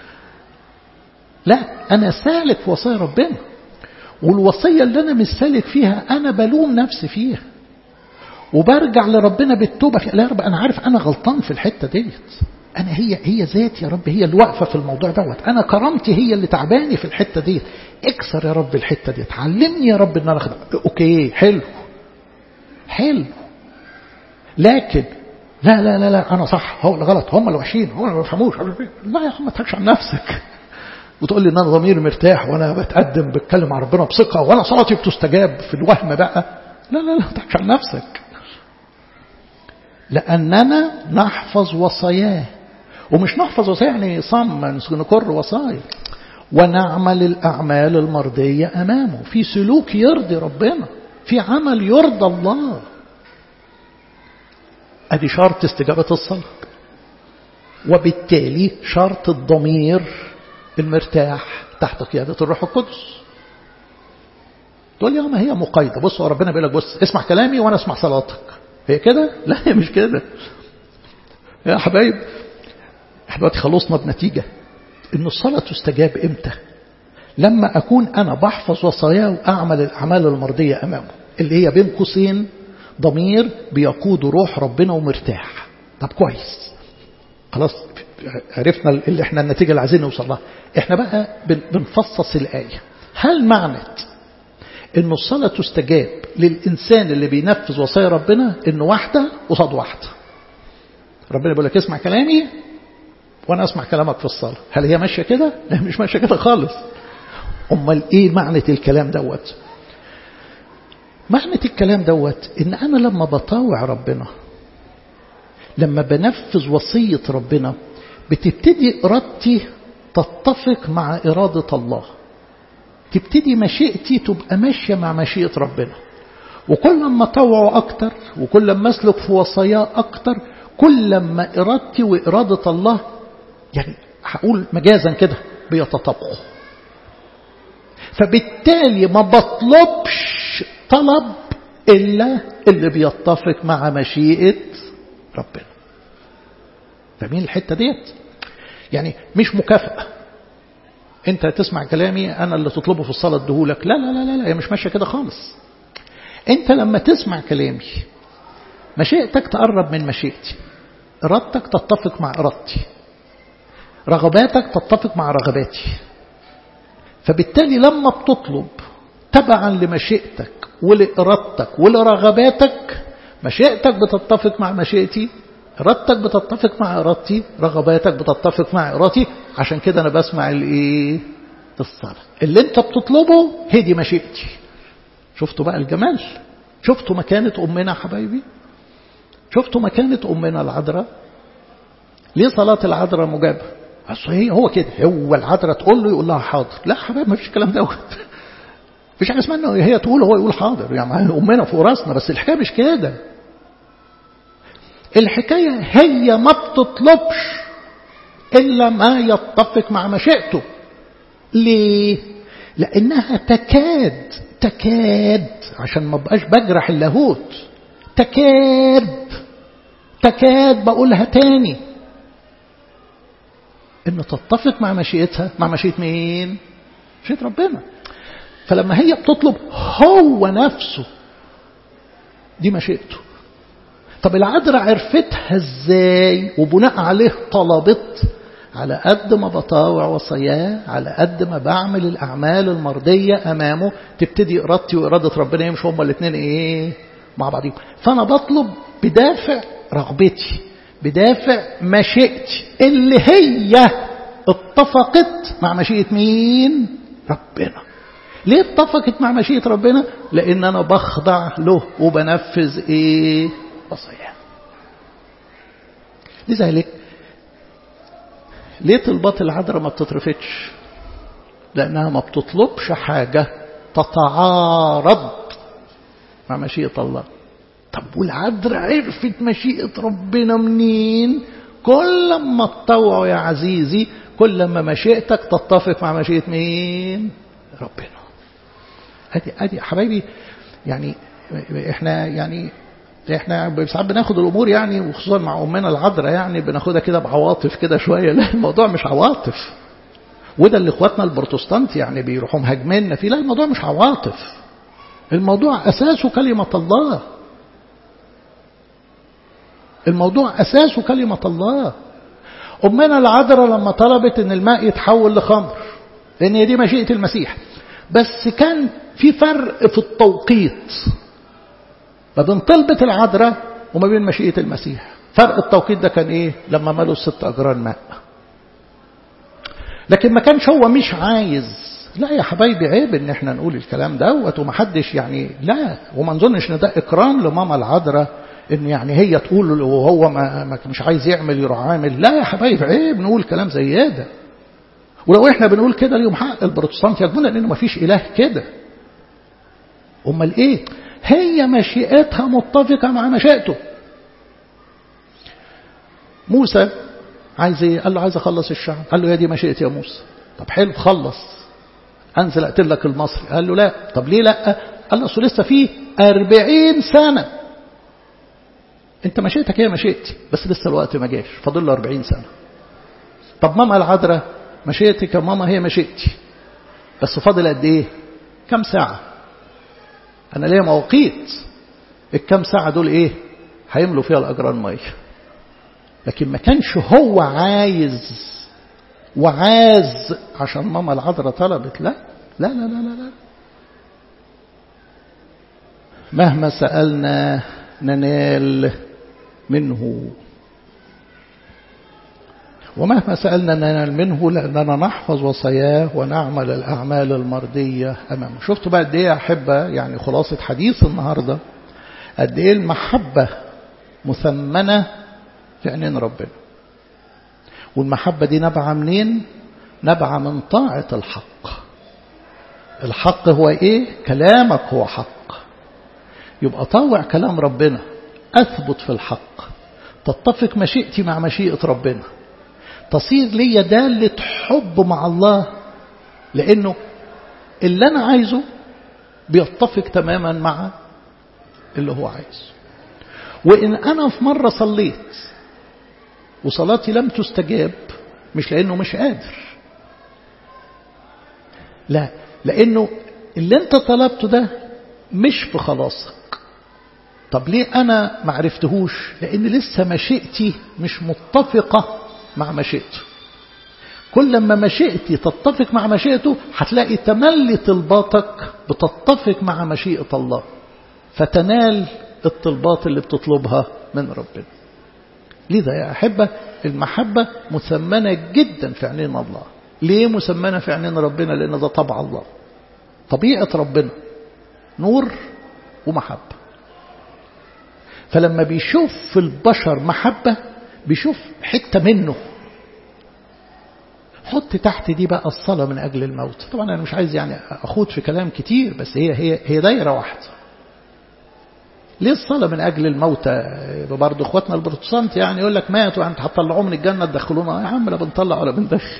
لا أنا سالك في وصايا ربنا والوصية اللي أنا مش سالك فيها أنا بلوم نفسي فيها وبرجع لربنا بالتوبة لا يا رب أنا عارف أنا غلطان في الحتة ديت أنا هي هي ذاتي يا رب هي اللي واقفة في الموضوع دوت أنا كرامتي هي اللي تعباني في الحتة ديت اكسر يا رب الحتة ديت علمني يا رب إن أنا أخدع أوكي حلو حلو لكن لا لا لا لا أنا صح هو اللي غلط هم اللي وحشين هم اللي ما بيفهموش لا يا عم ما تضحكش عن نفسك وتقول لي ان انا ضميري مرتاح وانا بتقدم بتكلم مع ربنا بثقه وانا صلاتي بتستجاب في الوهم بقى لا لا لا تحكي عن نفسك لاننا نحفظ وصاياه ومش نحفظ وصايا يعني صم نكر وصايا ونعمل الاعمال المرضيه امامه في سلوك يرضي ربنا في عمل يرضى الله ادي شرط استجابه الصلاه وبالتالي شرط الضمير المرتاح تحت قيادة الروح القدس تقول لي ما هي مقايضة بص ربنا بيقول لك بص اسمع كلامي وانا اسمع صلاتك هي كده لا هي مش كده يا حبايب احنا دلوقتي خلصنا بنتيجة ان الصلاة تستجاب امتى لما اكون انا بحفظ وصاياه واعمل الاعمال المرضية امامه اللي هي بين قوسين ضمير بيقود روح ربنا ومرتاح طب كويس خلاص عرفنا اللي احنا النتيجة اللي عايزين نوصل لها احنا بقى بنفصص الآية هل معنت ان الصلاة تستجاب للإنسان اللي بينفذ وصايا ربنا ان واحدة قصاد واحدة ربنا بيقول لك اسمع كلامي وانا اسمع كلامك في الصلاة هل هي ماشية كده؟ لا مش ماشية كده خالص امال ايه معنى الكلام دوت معنى الكلام دوت ان انا لما بطاوع ربنا لما بنفذ وصية ربنا بتبتدي إرادتي تتفق مع إرادة الله تبتدي مشيئتي تبقى ماشية مع مشيئة ربنا وكل ما طوعه أكتر وكل ما أسلك في وصاياه أكتر كل ما إرادتي وإرادة الله يعني هقول مجازا كده بيتطابقوا فبالتالي ما بطلبش طلب إلا اللي بيتفق مع مشيئة ربنا فاهمين الحتة ديت يعني مش مكافأة انت تسمع كلامي انا اللي تطلبه في الصلاة اديهولك لا لا لا لا, لا هي مش ماشية كده خالص انت لما تسمع كلامي مشيئتك تقرب من مشيئتي ارادتك تتفق مع ارادتي رغباتك تتفق مع رغباتي فبالتالي لما بتطلب تبعا لمشيئتك ولإرادتك ولرغباتك مشيئتك بتتفق مع مشيئتي إرادتك بتتفق مع إرادتي رغباتك بتتفق مع إرادتي عشان كده أنا بسمع الإيه الصلاة اللي أنت بتطلبه هي دي مشيئتي شفتوا بقى الجمال شفتوا مكانة أمنا حبايبي شفتوا مكانة أمنا العذراء ليه صلاة العذراء مجابة أصل هي هو كده هو العذراء تقول له يقول لها حاضر لا حبايبي ما فيش الكلام دوت مفيش حاجة اسمها انه هي تقول هو يقول حاضر يعني أمنا فوق راسنا بس الحكاية مش كده الحكاية هي ما بتطلبش إلا ما يتفق مع مشيئته ليه؟ لأنها تكاد تكاد عشان ما بقاش بجرح اللاهوت تكاد تكاد بقولها تاني إن تتفق مع مشيئتها مع مشيئة مين؟ مشيئة ربنا فلما هي بتطلب هو نفسه دي مشيئته طب العذراء عرفتها ازاي وبناء عليه طلبت على قد ما بطاوع وصاياه على قد ما بعمل الأعمال المرضية أمامه تبتدي إرادتي وإرادة ربنا يمشوا هما الاثنين إيه مع بعضهم فأنا بطلب بدافع رغبتي بدافع مشيئتي اللي هي اتفقت مع مشيئة مين ربنا ليه اتفقت مع مشيئة ربنا لأن أنا بخضع له وبنفذ إيه وصاياه لذلك ليه طلبات العذراء ما بتترفتش لأنها ما بتطلبش حاجة تتعارض مع مشيئة الله طب والعذراء عرفت مشيئة ربنا منين كل ما تطوعوا يا عزيزي كل ما مشيئتك تتفق مع مشيئة مين ربنا ادي ادي حبايبي يعني احنا يعني احنا ساعات بناخد الامور يعني وخصوصا مع امنا العذراء يعني بناخدها كده بعواطف كده شويه لا الموضوع مش عواطف وده اللي اخواتنا البروتستانت يعني بيروحوا مهاجميننا فيه لا الموضوع مش عواطف الموضوع اساسه كلمه الله الموضوع اساسه كلمه الله امنا العذراء لما طلبت ان الماء يتحول لخمر لان هي دي مشيئه المسيح بس كان في فرق في التوقيت ما بين طلبة العذراء وما بين مشيئة المسيح فرق التوقيت ده كان ايه لما ملوا الست أجران ماء لكن ما كانش هو مش عايز لا يا حبايبي عيب ان احنا نقول الكلام دوت ومحدش يعني لا وما نظنش ان ده اكرام لماما العذراء ان يعني هي تقول وهو ما ما مش عايز يعمل يروح عامل لا يا حبايبي عيب نقول كلام زي ده ولو احنا بنقول كده ليهم حق البروتستانت يقولون ان ما فيش اله كده امال ايه هي مشيئتها متفقه مع مشيئته موسى عايز ايه قال له عايز اخلص الشعب قال له يا دي مشيئتي يا موسى طب حلو خلص انزل اقتل لك المصري قال له لا طب ليه لا قال له اصل لسه فيه أربعين سنة انت مشيئتك هي مشيئتي بس لسه الوقت ما جاش فاضل له 40 سنة طب ماما العذراء مشيئتك يا ماما هي مشيئتي بس فاضل قد ايه كم ساعة انا ليا مواقيت الكم ساعة دول ايه هيملوا فيها الاجران ميه لكن ما كانش هو عايز وعاز عشان ماما العذراء طلبت لا لا لا لا لا, لا. مهما سألنا ننال منه ومهما سألنا ننال منه لأننا نحفظ وصاياه ونعمل الأعمال المرضية أمامه شفتوا بقى قد إيه يا أحبة يعني خلاصة حديث النهاردة قد إيه المحبة مثمنة في عينين ربنا والمحبة دي نبعة منين نبعة من طاعة الحق الحق هو إيه كلامك هو حق يبقى طاوع كلام ربنا أثبت في الحق تتفق مشيئتي مع مشيئة ربنا تصير لي دالة حب مع الله لأنه اللي أنا عايزه بيتفق تماما مع اللي هو عايزه وإن أنا في مرة صليت وصلاتي لم تستجاب مش لأنه مش قادر لا لأنه اللي أنت طلبته ده مش في خلاصك طب ليه أنا معرفتهوش لأن لسه مشيئتي مش متفقة مع مشيئته كل ما مشيئتي تتفق مع مشيئته هتلاقي تملي طلباتك بتتفق مع مشيئة الله فتنال الطلبات اللي بتطلبها من ربنا لذا يا أحبة المحبة مثمنة جدا في عينين الله ليه مثمنة في عينين ربنا لأن ده طبع الله طبيعة ربنا نور ومحبة فلما بيشوف في البشر محبة بيشوف حتة منه حط تحت دي بقى الصلاة من أجل الموت طبعا أنا مش عايز يعني أخوض في كلام كتير بس هي هي هي دايرة واحدة ليه الصلاة من أجل الموتى برضه إخواتنا البروتستانت يعني يقول لك ماتوا أنت هتطلعوه من الجنة تدخلونا يا عم لا بنطلع ولا بندخل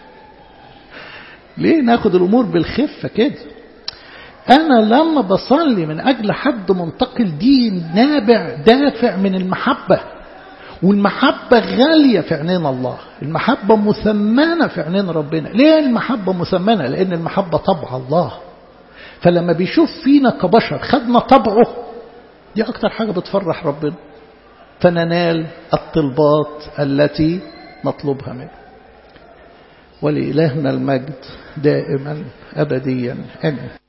ليه ناخد الأمور بالخفة كده أنا لما بصلي من أجل حد منتقل دين نابع دافع من المحبة والمحبة غالية في عينين الله المحبة مثمنة في عينين ربنا ليه المحبة مثمنة لأن المحبة طبع الله فلما بيشوف فينا كبشر خدنا طبعه دي أكتر حاجة بتفرح ربنا فننال الطلبات التي نطلبها منه ولإلهنا المجد دائما أبديا آمين